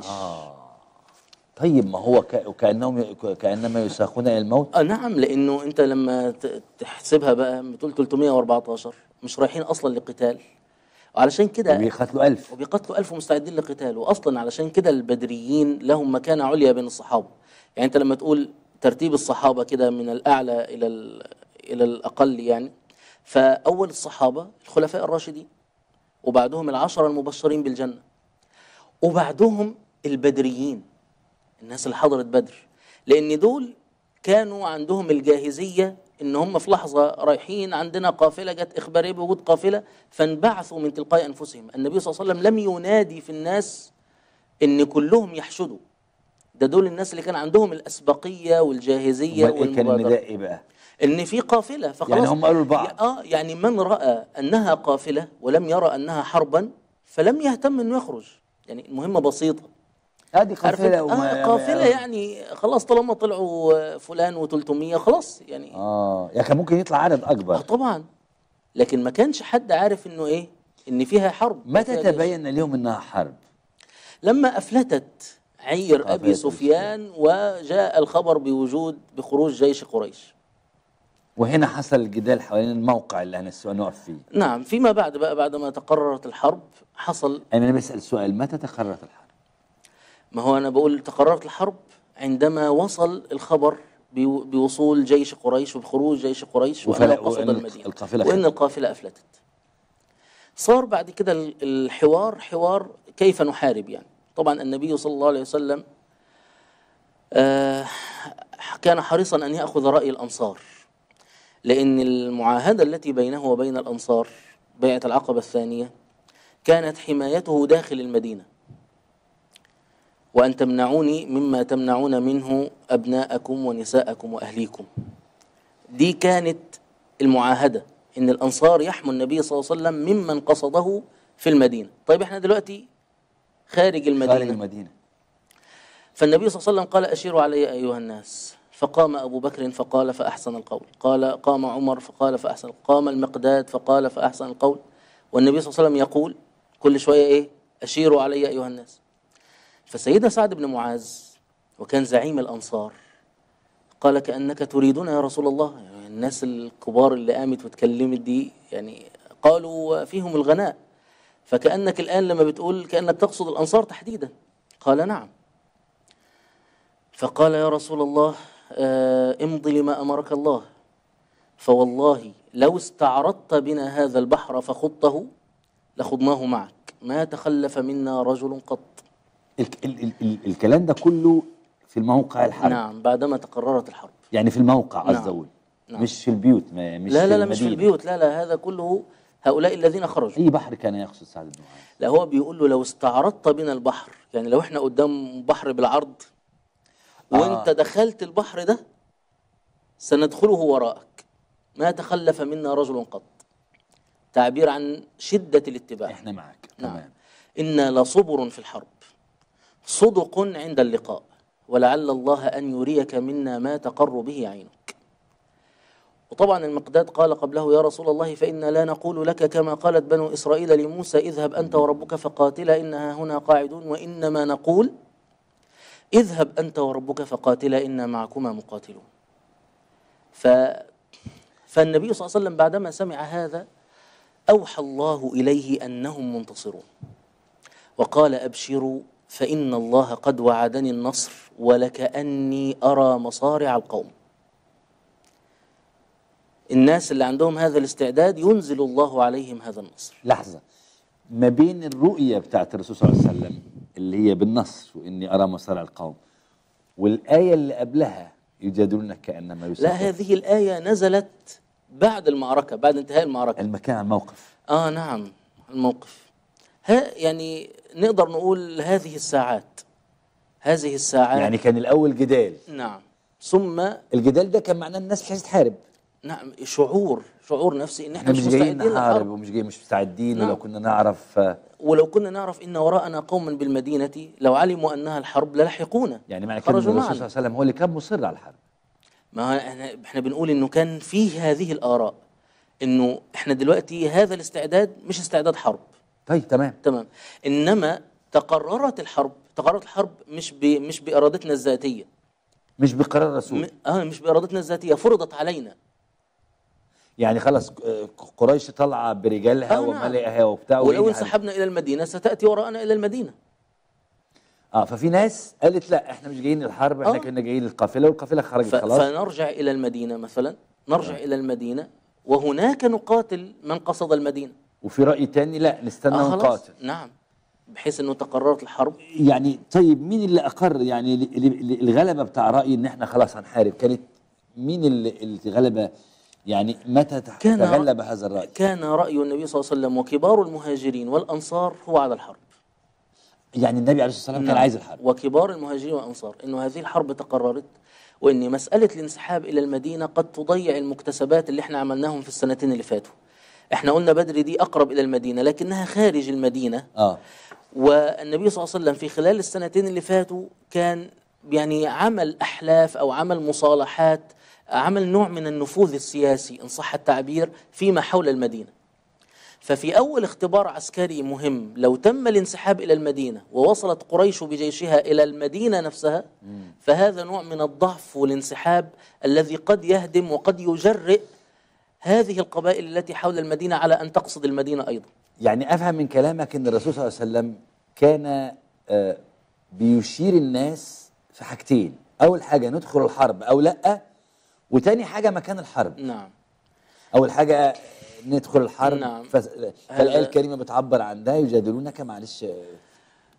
طيب ما هو ك... كانهم ي- كانما يساقون الى الموت آه نعم لانه انت لما ت- تحسبها بقى بتقول 314 مش رايحين اصلا لقتال وعلشان كده وبيقتلوا ألف وبيقتلوا ألف مستعدين للقتال وأصلا علشان كده البدريين لهم مكانة عليا بين الصحابة يعني أنت لما تقول ترتيب الصحابة كده من الأعلى إلى ال- إلى الأقل يعني فأول الصحابة الخلفاء الراشدين وبعدهم العشرة المبشرين بالجنة وبعدهم البدريين الناس اللي حضرت بدر لأن دول كانوا عندهم الجاهزية إن هم في لحظة رايحين عندنا قافلة جت إخبارية بوجود قافلة فانبعثوا من تلقاء أنفسهم النبي صلى الله عليه وسلم لم ينادي في الناس إن كلهم يحشدوا ده دول الناس اللي كان عندهم الأسبقية والجاهزية امال ايه كان والمبادرة النداء ايه بقى؟ ان في قافله فخلاص يعني هم قالوا لبعض. اه يعني من راى انها قافله ولم يرى انها حربا فلم يهتم انه يخرج يعني المهمه بسيطه ادي عارف قافله أنت؟ وما آه قافله يعني خلاص طالما طلعوا آه، فلان و300 خلاص يعني اه يعني كان ممكن يطلع عدد آه اكبر طبعا لكن ما كانش حد عارف انه ايه ان فيها حرب متى فيها جيش. تبين لهم انها حرب؟ لما افلتت عير قافلة ابي سفيان وجاء الخبر بوجود بخروج جيش قريش وهنا حصل الجدال حوالين الموقع اللي هنس- هنقف فيه نعم فيما بعد بقى بعد ما تقررت الحرب حصل انا بسال سؤال متى تقررت الحرب؟ ما هو أنا بقول تقررت الحرب عندما وصل الخبر بو- بوصول جيش قريش وبخروج جيش قريش وفلا- وأنه قصد وإن المدينة القافلة وإن خلت. القافلة أفلتت صار بعد كده ال- الحوار حوار كيف نحارب يعني طبعا النبي صلى الله عليه وسلم آه، كان حريصا أن يأخذ رأي الأنصار لأن المعاهدة التي بينه وبين الأنصار بيعة العقبة الثانية كانت حمايته داخل المدينة وأن تمنعوني مما تمنعون منه أبناءكم ونساءكم وأهليكم دي كانت المعاهدة إن الأنصار يحموا النبي صلى الله عليه وسلم ممن قصده في المدينة طيب احنا دلوقتي خارج المدينة خارج المدينة فالنبي صلى الله عليه وسلم قال أشيروا علي أيها الناس فقام أبو بكر فقال فأحسن القول قال قام عمر فقال فأحسن قام المقداد فقال فأحسن القول والنبي صلى الله عليه وسلم يقول كل شوية إيه أشيروا علي أيها الناس فسيدنا سعد بن معاذ وكان زعيم الأنصار قال كأنك تريدنا يا رسول الله يعني الناس الكبار اللي قامت واتكلمت دي يعني قالوا فيهم الغناء فكأنك الآن لما بتقول كأنك تقصد الأنصار تحديدا قال نعم فقال يا رسول الله آه، امض لما أمرك الله فوالله لو استعرضت بنا هذا البحر فخضته لخضناه معك ما تخلف منا رجل قط ال ال ال ال الكلام ده كله في الموقع الحرب نعم بعدما تقررت الحرب يعني في الموقع نعم. قصدي اقول نعم. مش في البيوت ما مش لا في لا لا مش في المدينة. البيوت لا لا هذا كله هؤلاء الذين خرجوا اي بحر كان يقصد سعد بن معاذ لا هو بيقول له لو استعرضت بنا البحر يعني لو احنا قدام بحر بالعرض وانت آه. دخلت البحر ده سندخله وراءك ما تخلف منا رجل قط تعبير عن شدة الاتباع احنا معك نعم تمام إنا لصبر في الحرب صدق عند اللقاء ولعل الله أن يريك منا ما تقر به عينك وطبعا المقداد قال قبله يا رسول الله فإنا لا نقول لك كما قالت بنو إسرائيل لموسى اذهب أنت وربك فقاتلا إنها هنا قاعدون وإنما نقول اذهب أنت وربك فقاتلا إنا معكما مقاتلون ف فالنبي صلى الله عليه وسلم بعدما سمع هذا أوحى الله إليه أنهم منتصرون وقال أبشروا فإن الله قد وعدني النصر ولكأني أرى مصارع القوم الناس اللي عندهم هذا الاستعداد ينزل الله عليهم هذا النصر لحظة ما بين الرؤية بتاعت الرسول صلى الله عليه وسلم اللي هي بالنص وإني أرى مصارع القوم والآية اللي قبلها يجادلونك كأنما يسافر لا هذه الآية نزلت بعد المعركة بعد انتهاء المعركة المكان الموقف آه نعم الموقف ها يعني نقدر نقول هذه الساعات هذه الساعات يعني كان الأول جدال نعم ثم الجدال ده كان معناه الناس مش عايزة تحارب نعم شعور شعور نفسي ان احنا احنا مش مش جايين مستعدين نحارب للحرب ومش جايين مش مستعدين نعم. ولو كنا نعرف آه، ولو كنا نعرف ان وراءنا قوما بالمدينه لو علموا انها الحرب للحقونا يعني معنى كده إن خرجوا الرسول صلى معنا الله عليه وسلم هو اللي كان مصر على الحرب ما هو احنا احنا بنقول انه كان فيه هذه الاراء انه احنا دلوقتي هذا الاستعداد مش استعداد حرب طيب تمام تمام انما تقررت الحرب تقررت الحرب مش ب... مش بارادتنا الذاتيه مش بقرار الرسول م... اه مش بارادتنا الذاتيه فرضت علينا يعني خلاص آه، قريش طالعه برجالها آه، نعم. وملئها وبتاع ولو وإيه على- انسحبنا الى المدينه ستاتي وراءنا الى المدينه اه ففي ناس قالت لا احنا مش جايين للحرب احنا آه. كنا جايين للقافله والقافله خرجت ف... خلاص فنرجع الى المدينه مثلا نرجع الى المدينه وهناك نقاتل من قصد المدينه وفي راي تاني لا نستنى آه خلاص ونقاتل نعم بحيث انه تقررت الحرب يعني طيب مين اللي اقر يعني ال- ال- الغلبه بتاع راي ان احنا خلاص هنحارب كانت مين اللي اللي غلبه يعني متى تح- كان تغلب هذا الراي كان راي النبي صلى الله عليه وسلم وكبار المهاجرين والانصار هو على الحرب يعني النبي عليه الصلاه والسلام كان نعم. عايز الحرب وكبار المهاجرين والانصار انه هذه الحرب تقررت وان مساله الانسحاب الى المدينه قد تضيع المكتسبات اللي احنا عملناهم في السنتين اللي فاتوا احنا قلنا بدر دي اقرب الى المدينه لكنها خارج المدينه اه والنبي صلى الله عليه وسلم في خلال السنتين اللي فاتوا كان يعني عمل احلاف او عمل مصالحات عمل نوع من النفوذ السياسي ان صح التعبير فيما حول المدينه ففي اول اختبار عسكري مهم لو تم الانسحاب الى المدينه ووصلت قريش بجيشها الى المدينه نفسها فهذا نوع من الضعف والانسحاب الذي قد يهدم وقد يجرئ هذه القبائل التي حول المدينه على ان تقصد المدينه ايضا يعني افهم من كلامك ان الرسول صلى الله عليه وسلم كان آه بيشير الناس في حاجتين اول حاجه ندخل الحرب او لا وتاني حاجه مكان الحرب نعم اول حاجه ندخل الحرب نعم. فس- فالايه الكريمه بتعبر عن ده يجادلونك معلش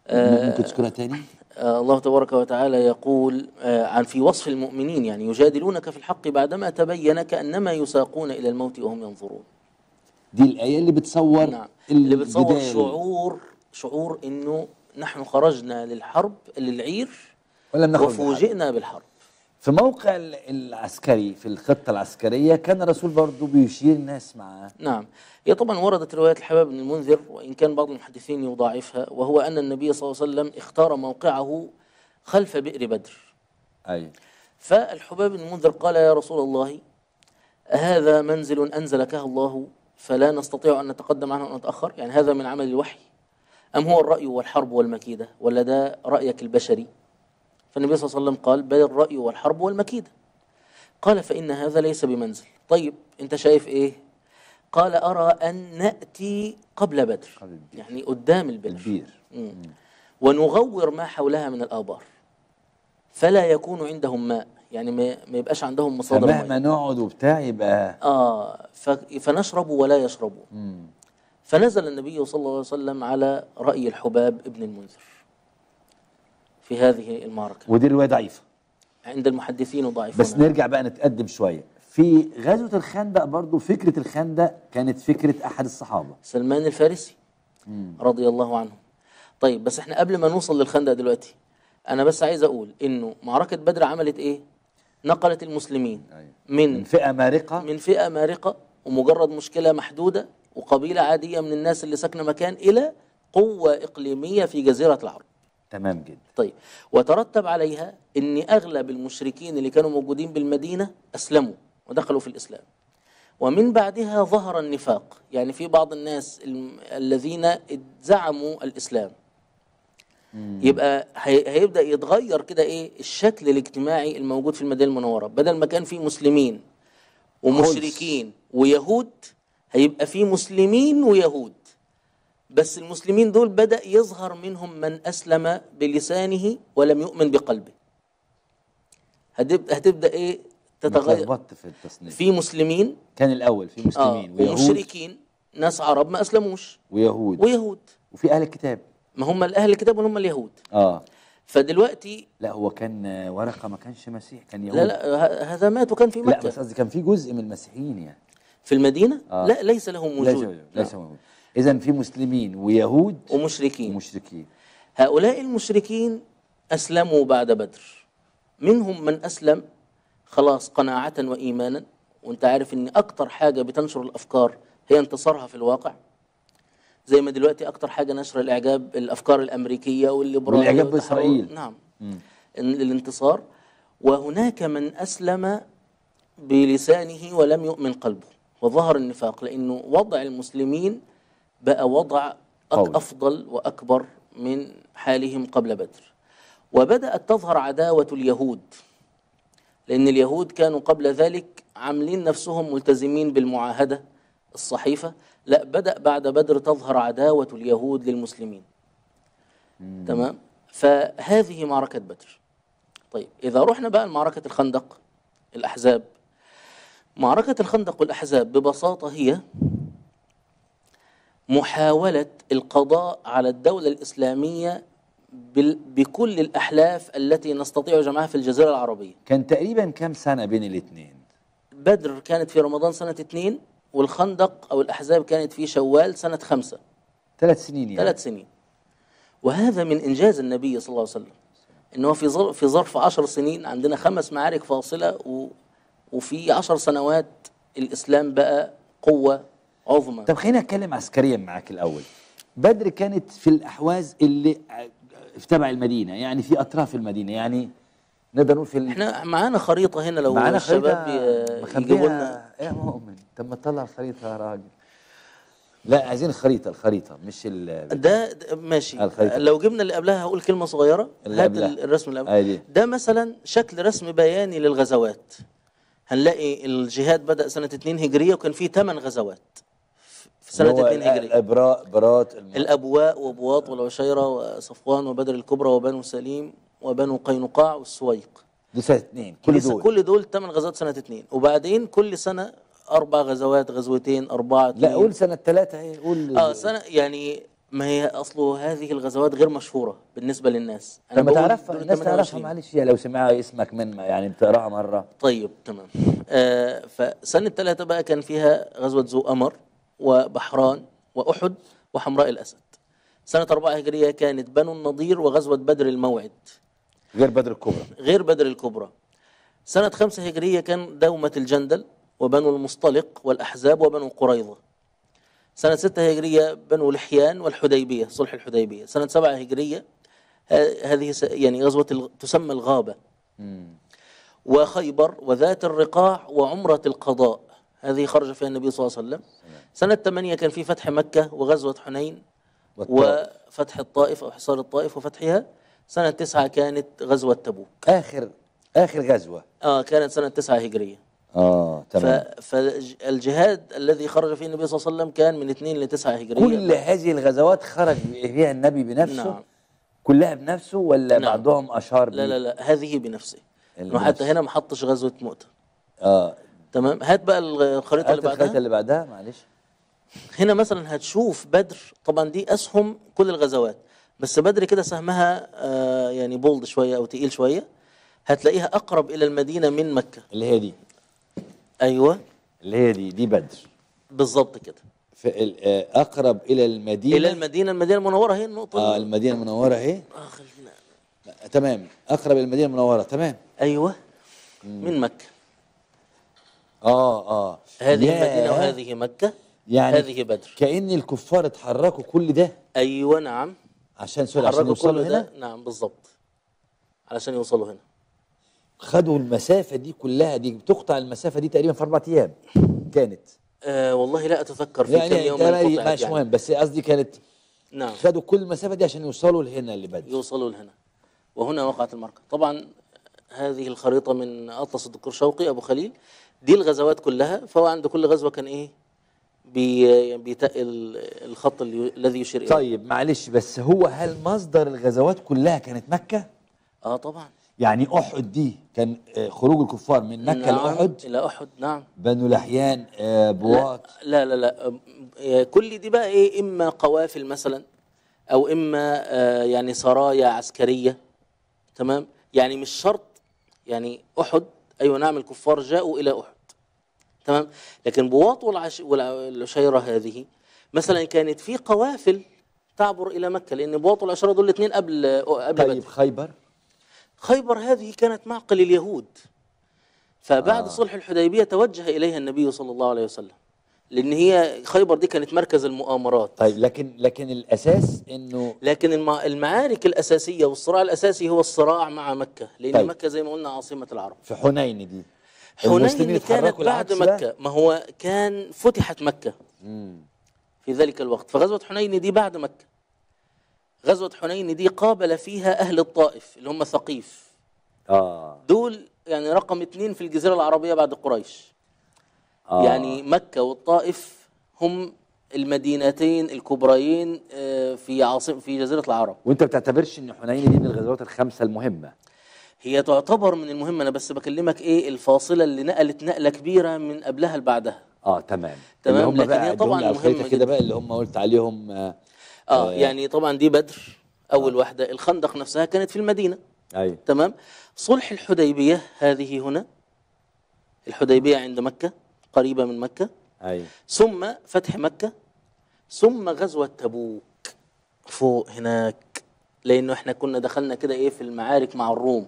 ممكن تذكرها تاني آه، الله تبارك وتعالى يقول آه، عن في وصف المؤمنين يعني يجادلونك في الحق بعدما تبين كأنما يساقون إلى الموت وهم ينظرون دي الآية اللي بتصور نعم اللي بتصور البداية. شعور شعور انه نحن خرجنا للحرب للعير ولم نخرج بالحرب. وفوجئنا بالحرب في موقع ال- العسكري في الخطة العسكرية كان الرسول برضو بيشير الناس معاه نعم هي طبعا وردت رواية الحباب بن المنذر وإن كان بعض المحدثين يضاعفها وهو أن النبي صلى الله عليه وسلم اختار موقعه خلف بئر بدر أيوة فالحباب بن المنذر قال يا رسول الله هذا منزل أنزلكه الله فلا نستطيع أن نتقدم عنه ونتأخر يعني هذا من عمل الوحي أم هو الرأي والحرب والمكيدة ولا ده رأيك البشري فالنبي صلى الله عليه وسلم قال بل الرأي والحرب والمكيدة قال فإن هذا ليس بمنزل طيب أنت شايف إيه قال أرى أن نأتي قبل بدر قبل البئر. يعني قدام البئر البير مم. ونغور ما حولها من الآبار فلا يكون عندهم ماء يعني ما ما يبقاش عندهم مصادر فمهما ماء نقعد وبتاع يبقى آه ف- فنشرب ولا يشربوا مم. فنزل النبي صلى الله عليه وسلم على رأي الحباب ابن المنذر في هذه المعركة ودي رواية ضعيفة عند المحدثين ضعيفون بس نرجع بقى نتقدم شوية في غزوة الخندق برضو فكرة الخندق كانت فكرة أحد الصحابة سلمان الفارسي رضي الله عنه طيب بس احنا قبل ما نوصل للخندق دلوقتي انا بس عايز اقول انه معركة بدر عملت ايه نقلت المسلمين أيوة. من من فئة مارقة من فئة مارقة ومجرد مشكلة محدودة وقبيلة عادية من الناس اللي ساكنة مكان إلى قوة إقليمية في جزيرة العرب تمام جدا طيب وترتب عليها أن أغلب المشركين اللي كانوا موجودين بالمدينة أسلموا ودخلوا في الإسلام ومن بعدها ظهر النفاق يعني في بعض الناس الم- الذين زعموا الإسلام يبقى هي- هيبدأ يتغير كده إيه الشكل الاجتماعي الموجود في المدينة المنورة بدل ما كان في مسلمين ومشركين ويهود هيبقى في مسلمين ويهود بس المسلمين دول بدأ يظهر منهم من أسلم بلسانه ولم يؤمن بقلبه هتبدأ, هتبدأ إيه تتغير اتلخبطت في التصنيف في مسلمين كان الأول في آه مسلمين ويهود ومشركين ناس عرب ما أسلموش ويهود ويهود وفي أهل الكتاب ما هم الأهل الكتاب هم اليهود اه فدلوقتي لا هو كان آه، ورقة ما كانش مسيح كان يهود لا لا ه- هذا مات وكان في لا مكة بس قصدي كان في جزء من المسيحيين يعني في المدينة آه. لا ليس لهم ليس وجود ليس موجود إذا في مسلمين ويهود ومشركين ومشركين هؤلاء المشركين أسلموا بعد بدر منهم من أسلم خلاص قناعة وإيمانا وانت عارف ان أكتر حاجة بتنشر الأفكار هي انتصارها في الواقع زي ما دلوقتي أكتر حاجة نشر الإعجاب الأفكار الأمريكية والليبرالية والإعجاب والتحرر. بإسرائيل. نعم إن الانتصار وهناك من أسلم بلسانه ولم يؤمن قلبه وظهر النفاق لأنه وضع المسلمين بقى وضع أك- قوي. أفضل وأكبر من حالهم قبل بدر وبدأت تظهر عداوة اليهود لأن اليهود كانوا قبل ذلك عاملين نفسهم ملتزمين بالمعاهدة الصحيفة لا بدأ بعد بدر تظهر عداوة اليهود للمسلمين تمام فهذه معركة بدر طيب إذا رحنا بقى لمعركة الخندق الأحزاب معركة الخندق والأحزاب ببساطة هي محاولة القضاء على الدولة الإسلامية بال- بكل الأحلاف التي نستطيع جمعها في الجزيرة العربية كان تقريبا كام سنة بين الاثنين بدر كانت في رمضان سنة اثنين والخندق أو الأحزاب كانت في شوال سنة خمسة ثلاث سنين يعني ثلاث سنين وهذا من إنجاز النبي صلى الله عليه وسلم إنه في ظرف في ظرف عشر سنين عندنا خمس معارك فاصلة و وفي عشر سنوات الإسلام بقى قوة عظمى طب خلينا نتكلم عسكريا معاك الاول بدر كانت في الاحواز اللي في تبع المدينه يعني في اطراف المدينه يعني نقدر نقول في ال- احنا معانا خريطة هنا لو معانا الشباب خريطه ي- مخبيها يجيبوا لنا ايه يا مؤمن طب ما تطلع الخريطه يا راجل لا عايزين الخريطه الخريطه مش ال ده, ده ماشي الخريطة. لو جبنا اللي قبلها هقول كلمة صغيرة اللي هات قبلها. ال- الرسم اللي آه قبلها دي. ده مثلا شكل رسم بياني للغزوات هنلاقي الجهاد بدأ سنة 2 هجرية وكان فيه 8 غزوات في سنة اللي هو 2 هجرية الابراء برات الم- الأبواء وبواط والعشيرة وصفوان وبدر الكبرى وبنو سليم وبنو قينقاع والسويق دول سنه اثنين كل لسه دول كل دول 8 غزوات سنة 2 وبعدين كل سنة أربع غزوات غزوتين أربعة لا اتنين. قول سنه ثلاثه ايه قول اه سنة يعني ما هي اصله هذه الغزوات غير مشهوره بالنسبه للناس لما بقول تعرفها دول الناس تعرفها 28. معلش يا لو سمعها اسمك من ما يعني بتقراها مره طيب تمام آه فسنة ثلاثة بقى كان فيها غزوة ذو أمر وبحران وأحد وحمراء الأسد سنة أربعة هجرية كانت بنو النضير وغزوة بدر الموعد غير بدر الكبرى غير بدر الكبرى سنة خمسة هجرية كان دومة الجندل وبنو المصطلق والأحزاب وبنو قريظة سنة ستة هجرية بنو لحيان والحديبية صلح الحديبية سنة سبعة هجرية ه- هذه س- يعني غزوة الغ- تسمى الغابة وخيبر وذات الرقاع وعمرة القضاء هذه خرج فيها النبي صلى الله عليه وسلم سنة ثمانية كان في فتح مكة وغزوة حنين والطائف. وفتح الطائف أو حصار الطائف وفتحها سنة تسعة كانت غزوة تبوك اخر اخر غزوه آه كانت سنة تسعة هجرية اه ف... فالجهاد الذي خرج فيه النبي صلى الله عليه وسلم كان من اثنين لتسعة هجرية كل هذه الغزوات خرج فيها النبي بنفسه نعم. كلها بنفسه ولا نعم. بعضهم اشار لا بيه؟ لا لا هذه بنفسه اللي انه حتى بنفسه. هنا ما حطش غزوة مؤتة اه تمام هات بقى الخريطة اللي هات الخريطه بعدها اللي بعدها معلش هنا مثلا هتشوف بدر طبعا دي اسهم كل الغزوات بس بدر كده سهمها آه يعني بولد شويه او تقيل شويه هتلاقيها اقرب الى المدينه من مكه اللي هي دي ايوه اللي هي دي دي بدر بالظبط كده فال- آه، اقرب الى المدينه الى المدينه المدينه المنوره هي النقطه اه ال- المدينه المنوره اهي آه خلينا- تمام اقرب الى المدينه المنوره تمام ايوه من مكه اه اه هذه ياه. المدينه وهذه مكه يعني هذه بدر كأن الكفار اتحركوا كل ده ايوه نعم عشان سوري عشان حركوا يوصلوا كل هنا ده نعم بالظبط علشان يوصلوا هنا خدوا المسافة دي كلها دي بتقطع المسافة دي تقريبا في أربع أيام كانت آه والله لا اتذكر في كم يعني يوم ده انقطعت مش يعني. مهم بس قصدي كانت نعم خدوا كل المسافة دي عشان يوصلوا لهنا اللي بدر يوصلوا لهنا وهنا وقعت المعركة طبعا هذه الخريطة من أطلس الدكتور شوقي أبو خليل دي الغزوات كلها فهو عند كل غزوة كان إيه بي بيتقل الخط اللي الذي يشير إليه طيب معلش بس هو هل مصدر الغزوات كلها كانت مكة؟ آه طبعا يعني أحد دي كان آه، خروج الكفار من مكة نعم لأحد إلى أحد نعم بنو لحيان آه، بواط لا لا لا آه، كل دي بقى إيه إما قوافل مثلا أو إما آه، يعني سرايا عسكرية تمام يعني مش شرط يعني أحد أيوة نعم الكفار جاءوا إلى أحد تمام لكن بواط والعش... والعشيرة هذه مثلا كانت في قوافل تعبر إلى مكة لأن بواط والعشيرة دول الاثنين قبل قبل طيب بدر خيبر خيبر هذه كانت معقل اليهود فبعد آه. صلح الحديبية توجه إليها النبي صلى الله عليه وسلم لأن هي خيبر دي كانت مركز المؤامرات طيب لكن لكن الأساس إنه لكن المع... المعارك الأساسية والصراع الأساسي هو الصراع مع مكة لأن طيب. طيب. مكة زي ما قلنا عاصمة العرب في حنين دي المسلمين حنين كانت اتحركوا بعد العكس بقى؟ مكة ما هو كان فتحت مكة في ذلك الوقت فغزوة حنين دي بعد مكة غزوة حنين دي قابل فيها أهل الطائف اللي هم ثقيف اه دول يعني رقم اثنين في الجزيرة العربية بعد قريش آه. يعني مكة والطائف هم المدينتين الكبريين آه، في عاصم في جزيرة العرب وانت بتعتبرش ان حنين دي من الغزوات الخمسه المهمه هي تعتبر من المهم انا بس بكلمك ايه الفاصلة اللي نقلت نقلة كبيرة من قبلها لبعدها اه تمام تمام، اللي هم لكن بقى هي عدهم طبعاً لي على الخريطة مهمة كده جداً. بقى اللي هم قلت عليهم آه اه يعني طبعا دي بدر اول واحدة الخندق نفسها كانت في المدينة ايوه تمام صلح الحديبية هذه هنا الحديبية عند مكة قريبة من مكة ايوه ثم فتح مكة ثم غزوة تبوك فوق هناك لأنه احنا كنا دخلنا كده ايه في المعارك مع الروم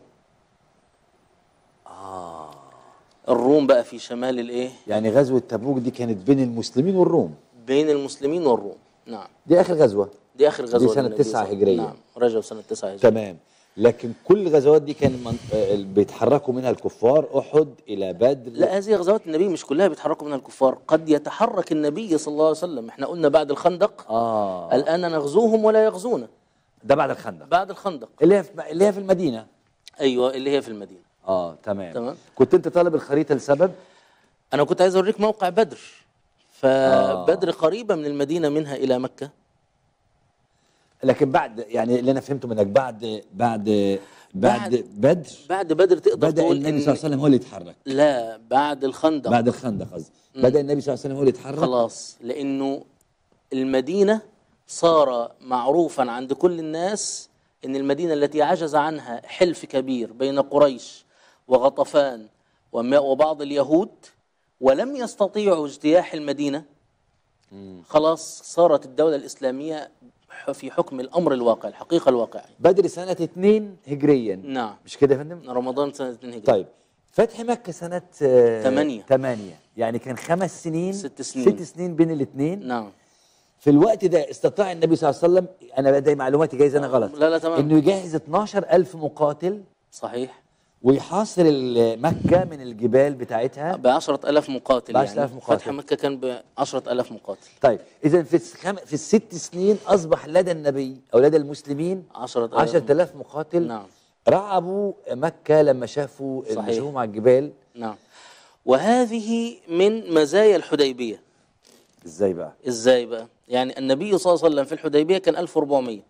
آه الروم بقى في شمال الايه يعني غزوه تبوك دي كانت بين المسلمين والروم بين المسلمين والروم نعم دي اخر غزوه دي آخر غزوة دي سنة للنبي تسعة صلى- هجرية. نعم رجب سنة تسعة هجرية تمام لكن كل الغزوات دي كان من... آه، بيتحركوا منها الكفار احد الى بدر لا هذه غزوات النبي مش كلها بيتحركوا منها الكفار قد يتحرك النبي صلى الله عليه وسلم احنا قلنا بعد الخندق اه الآن نغزوهم ولا يغزونا ده بعد الخندق بعد الخندق اللي هي في... اللي هي في المدينه ايوه اللي هي في المدينة اه تمام تمام. كنت انت طالب الخريطه لسبب انا كنت عايز اوريك موقع بدر فبدر قريبه من المدينه منها الى مكه لكن بعد يعني اللي انا فهمته منك بعد بعد بعد, بعد- بدر بعد بدر تقدر بدا تقول النبي إن صلى الله عليه وسلم هو اللي يتحرك لا بعد الخندق بعد الخندق قصدي بدا النبي صلى الله عليه وسلم هو اللي يتحرك خلاص لانه المدينه صار معروفا عند كل الناس ان المدينه التي عجز عنها حلف كبير بين قريش وغطفان وما- وبعض اليهود ولم يستطيعوا اجتياح المدينه خلاص صارت الدوله الاسلاميه ح- في حكم الامر الواقع الحقيقه الواقعيه بدر سنة 2 هجريا نعم مش كده يا فندم؟ رمضان سنه 2 هجري طيب فتح مكة سنة آه، تمانية. تمانية يعني كان خمس سنين ست سنين. ست سنين بين الاثنين نعم في الوقت ده استطاع النبي صلى الله عليه وسلم انا بدي معلوماتي جايز انا غلط لا لا تمام انه يجهز 12000 مقاتل صحيح ويحاصر ال- مكة من الجبال بتاعتها ب 10000 مقاتل ب 10,000 يعني مقاتل. فتح مكة كان ب 10000 مقاتل طيب اذا في الخم... في الست سنين اصبح لدى النبي او لدى المسلمين 10000 10000 مقاتل نعم رعبوا مكة لما شافوا صحيح. النجوم على الجبال نعم وهذه من مزايا الحديبية ازاي بقى؟ ازاي بقى يعني النبي صلى الله عليه وسلم في الحديبية كان 1400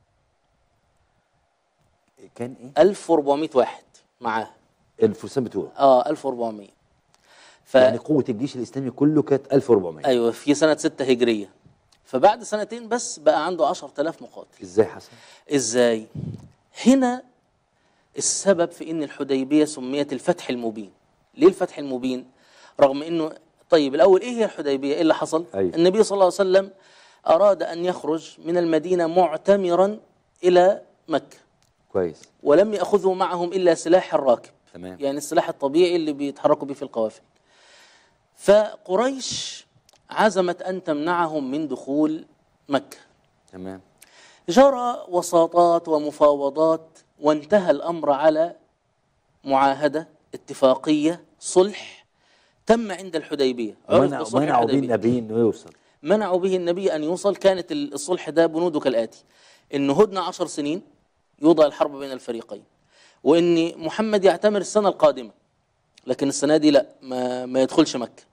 كان ايه؟ 1400 واحد معاه الفرسان بتوعه اه 1400 ف يعني قوة الجيش الإسلامي كله كانت 1400 ايوه في سنة 6 هجرية فبعد سنتين بس بقى عنده 10000 مقاتل ازاي حصل؟ ازاي هنا السبب في ان الحديبيه سميت الفتح المبين ليه الفتح المبين رغم انه طيب الاول ايه هي الحديبيه ايه اللي حصل أيوة. النبي صلى الله عليه وسلم اراد ان يخرج من المدينه معتمرا الى مكه كويس ولم ياخذوا معهم الا سلاح الراكب تمام يعني السلاح الطبيعي اللي بيتحركوا به في القوافل فقريش عزمت ان تمنعهم من دخول مكه تمام جرى وساطات ومفاوضات وانتهى الامر على معاهده اتفاقيه صلح تم عند الحديبيه عرف منع بصلح منعوا بيه الحديبيه النبي انه يوصل منعوا به النبي ان يوصل كانت الصلح ده بنوده كالاتي ان هدنه عشر سنين يوضع الحرب بين الفريقين وان محمد يعتمر السنه القادمه لكن السنه دي لا ما, ما يدخلش مكه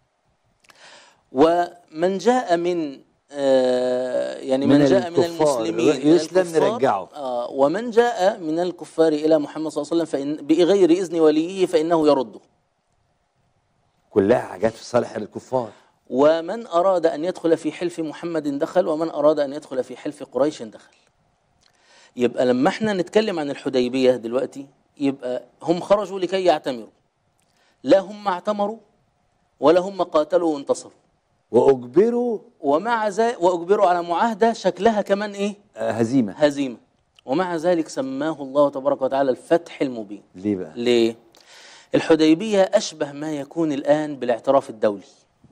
ومن جاء من آه يعني من, من جاء من الكفار المسلمين من يسلم الكفار، نرجعه. آه ومن جاء من الكفار الى محمد صلى الله عليه وسلم فإن بغير اذن وليه فانه يرده كلها حاجات في صالح الكفار ومن أراد أن يدخل في حلف محمد دخل ومن أراد أن يدخل في حلف قريش دخل يبقى لما احنا نتكلم عن الحديبية دلوقتي يبقى هم خرجوا لكي يعتمروا لا هم اعتمروا ولا هم قاتلوا وانتصروا واجبروا ومع ذلك وأجبروا على معاهدة شكلها كمان إيه آه، هزيمه هزيمة ومع ذلك سماه الله تبارك وتعالى الفتح المبين ليه بقى؟ ليه؟ الحديبية أشبه ما يكون الآن بالاعتراف الدولي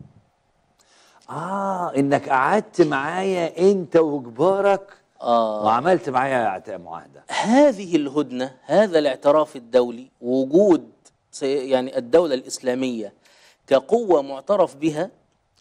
اه انك قعدت معايا انت وجبارك آه وعملت معايا اعت- معاهده هذه الهدنة هذا الاعتراف الدولي وجود سي- يعني الدولة الإسلامية كقوة معترف بها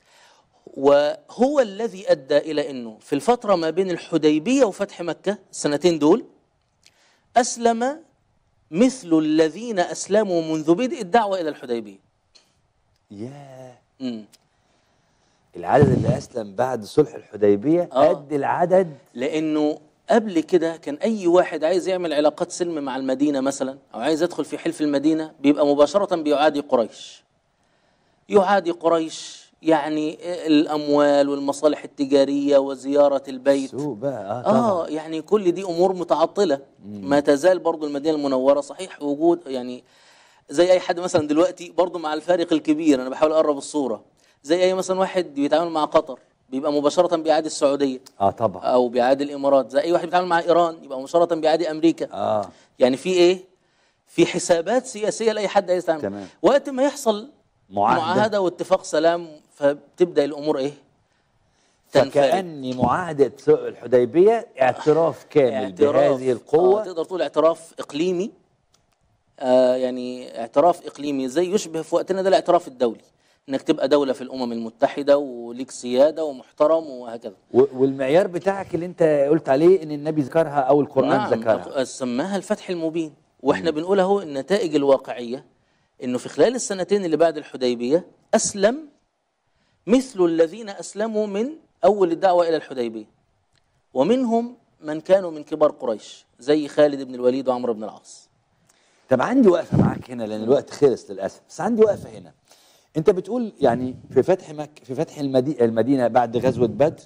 وهو الذي أدى إلى أنه في الفترة ما بين الحديبية وفتح مكة السنتين دول أسلم مثل الذين أسلموا منذ بدء الدعوة إلى الحديبية ياه مم. العدد اللي اسلم بعد صلح الحديبيه آه. قد العدد لانه قبل كده كان اي واحد عايز يعمل علاقات سلم مع المدينه مثلا او عايز يدخل في حلف المدينه بيبقى مباشره بيعادي قريش يعادي قريش يعني الاموال والمصالح التجاريه وزياره البيت سوق بقى اه طبعا اه يعني كل دي امور متعطله ما تزال برضو المدينه المنوره صحيح وجود يعني زي اي حد مثلا دلوقتي برضو مع الفارق الكبير انا بحاول اقرب الصوره زي اي مثلا واحد بيتعامل مع قطر بيبقى مباشره بيعادي السعوديه اه طبعا او بيعادي الامارات زي اي واحد بيتعامل مع ايران يبقى مباشره بيعادي امريكا اه يعني في ايه في حسابات سياسيه لاي حد عايز يتعامل تمام. وقت ما يحصل معاهدة. معاهده واتفاق سلام فبتبدا الامور ايه تنفرد فكأني معاهدة الحديبية اعتراف كامل بهذه آه القوة تقدر تقول اعتراف اقليمي آه يعني اعتراف اقليمي زي يشبه في وقتنا ده الاعتراف الدولي انك تبقى دوله في الامم المتحده وليك سياده ومحترم وهكذا و- والمعيار بتاعك اللي انت قلت عليه ان النبي ذكرها او القرآن نعم ذكرها أق- سماها الفتح المبين واحنا بنقول اهو النتائج الواقعيه انه في خلال السنتين اللي بعد الحديبيه اسلم مثل الذين اسلموا من اول الدعوه الى الحديبيه ومنهم من كانوا من كبار قريش زي خالد بن الوليد وعمرو بن العاص طب عندي وقفة معاك هنا لان الوقت خلص للاسف بس عندي وقفة هنا انت بتقول يعني في فتح مك في فتح المدي... المدينة بعد غزوة بدر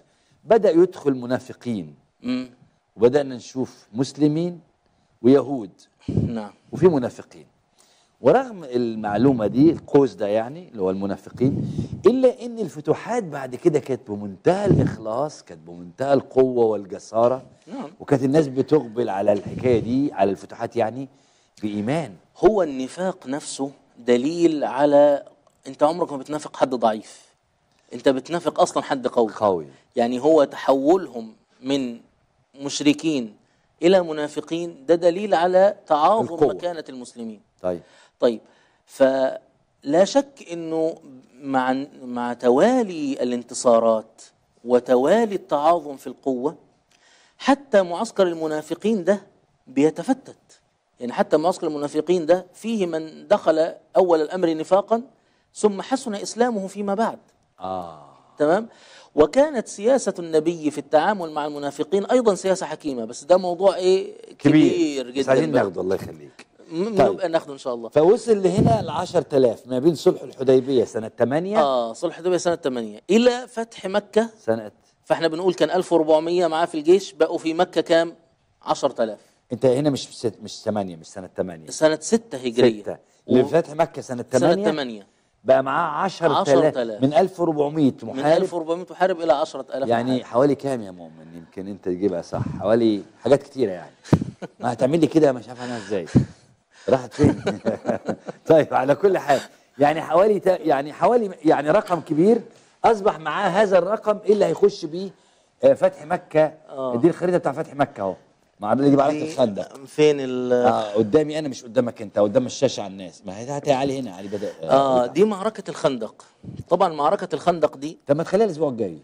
بدا يدخل منافقين مم. وبدانا نشوف مسلمين ويهود نعم وفي منافقين ورغم المعلومة دي القوس ده يعني اللي هو المنافقين إلا إن الفتوحات بعد كده كانت بمنتهى الإخلاص كانت بمنتهى القوة والجسارة نعم. وكانت الناس بتقبل على الحكاية دي على الفتوحات يعني بإيمان هو النفاق نفسه دليل على انت عمرك ما بتنافق حد ضعيف انت بتنافق اصلا حد قوي قوي يعني هو تحولهم من مشركين الى منافقين ده دليل على تعاظم القوة. مكانه المسلمين طيب طيب فلا شك انه مع مع توالي الانتصارات وتوالي التعاظم في القوه حتى معسكر المنافقين ده بيتفتت يعني حتى معسكر المنافقين ده فيه من دخل اول الامر نفاقا ثم حسن اسلامه فيما بعد آه تمام وكانت سياسة النبي في التعامل مع المنافقين أيضا سياسة حكيمة بس ده موضوع إيه كبير, بس جدا عايزين بقى. ناخده الله يخليك م- طيب. نبقى ناخده إن شاء الله فوصل لهنا ل 10000 ما بين صلح الحديبية سنة 8 آه صلح الحديبية سنة 8 إلى فتح مكة سنة فإحنا بنقول كان 1400 معاه في الجيش بقوا في مكة كام 10000 أنت هنا مش ست مش 8 مش سنة 8 سنة 6 هجرية ستة اللي فتح مكة سنة 8 سنة 8 بقى معاه 10000 10,000. من 1400 من محارب 1400 محارب إلى 10000 يعني محارب. حوالي كام يا مؤمن يمكن انت تجيبها صح حوالي حاجات كتيره يعني ما هتعمل لي كده مش عارف انا ازاي راحت فين طيب على كل حال يعني حوالي تا يعني حوالي يعني رقم كبير اصبح معاه هذا الرقم إيه اللي هيخش بيه آه، فتح مكه آه. دي الخريطه بتاع فتح مكه اهو مع اللي دي بعرفة دي الخندق فين ال اه قدامي انا مش قدامك انت قدام الشاشه على الناس ما هي هات يا علي هنا علي بدا آه دي معركة الخندق طبعا معركة الخندق دي طب ما تخليها الاسبوع الجاي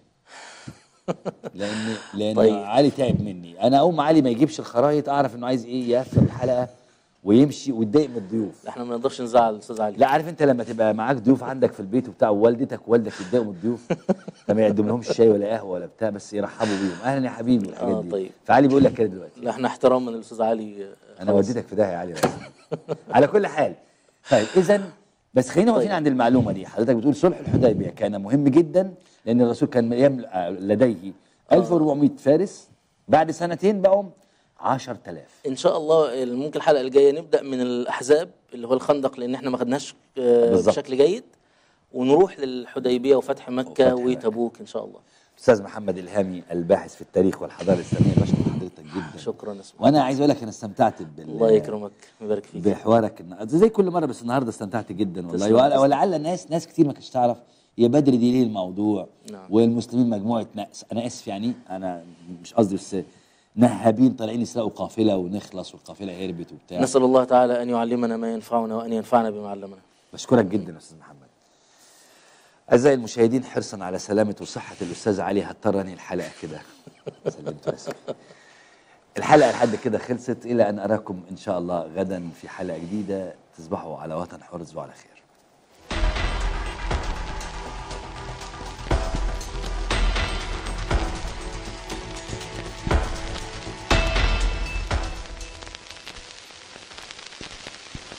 لان لان طيب. طيب. علي تعب مني انا اول ما علي ما يجيبش الخرايط اعرف انه عايز ايه يقفل الحلقه ويمشي ويتضايق من الضيوف احنا ما نقدرش نزعل الاستاذ علي لا عارف انت لما تبقى معاك ضيوف عندك في البيت وبتاع ووالدتك ووالدك يتضايقوا من الضيوف فما يقدم لهمش شاي ولا قهوه ولا بتاع بس يرحبوا بيهم اهلا يا حبيبي والحاجات آه، دي طيب. فعلي بيقول لك كده دلوقتي لا احنا احتراما للاستاذ علي آه، انا خلاص. وديتك في داهيه يا علي رسمي. على كل حال طيب اذا بس خلينا واقفين طيب. عند المعلومه دي حضرتك بتقول صلح الحديبيه كان مهم جدا لان الرسول كان يملأ لديه 1400 فارس بعد سنتين بقوا 10000 ان شاء الله ممكن الحلقه الجايه نبدا من الاحزاب اللي هو الخندق لان احنا ما خدناش آه، بالظبط. بشكل جيد ونروح للحديبيه وفتح مكه وفتح مكة. وتبوك ان شاء الله استاذ محمد الهامي الباحث في التاريخ والحضاره الاسلاميه بشكر حضرتك جدا شكرا اسمع وانا عايز اقول لك انا استمتعت بال الله يكرمك ويبارك فيك بحوارك النهارده زي كل مره بس النهارده استمتعت جدا والله تسلم، ولا- تسلم. ولعل ناس ناس كتير ما كانتش تعرف يا بدر دي ليه الموضوع نعم. والمسلمين مجموعه ناس انا اسف يعني انا مش قصدي بس نهابين طالعين يسرقوا قافله ونخلص والقافله هربت وبتاع نسال الله تعالى ان يعلمنا ما ينفعنا وان ينفعنا بما علمنا بشكرك جدا يا استاذ محمد اعزائي المشاهدين حرصا على سلامه وصحه الاستاذ علي هضطر انهي الحلقه كده سلمت اسف الحلقه لحد كده خلصت الى ان اراكم ان شاء الله غدا في حلقه جديده تصبحوا على وطن حر تصبحوا على خير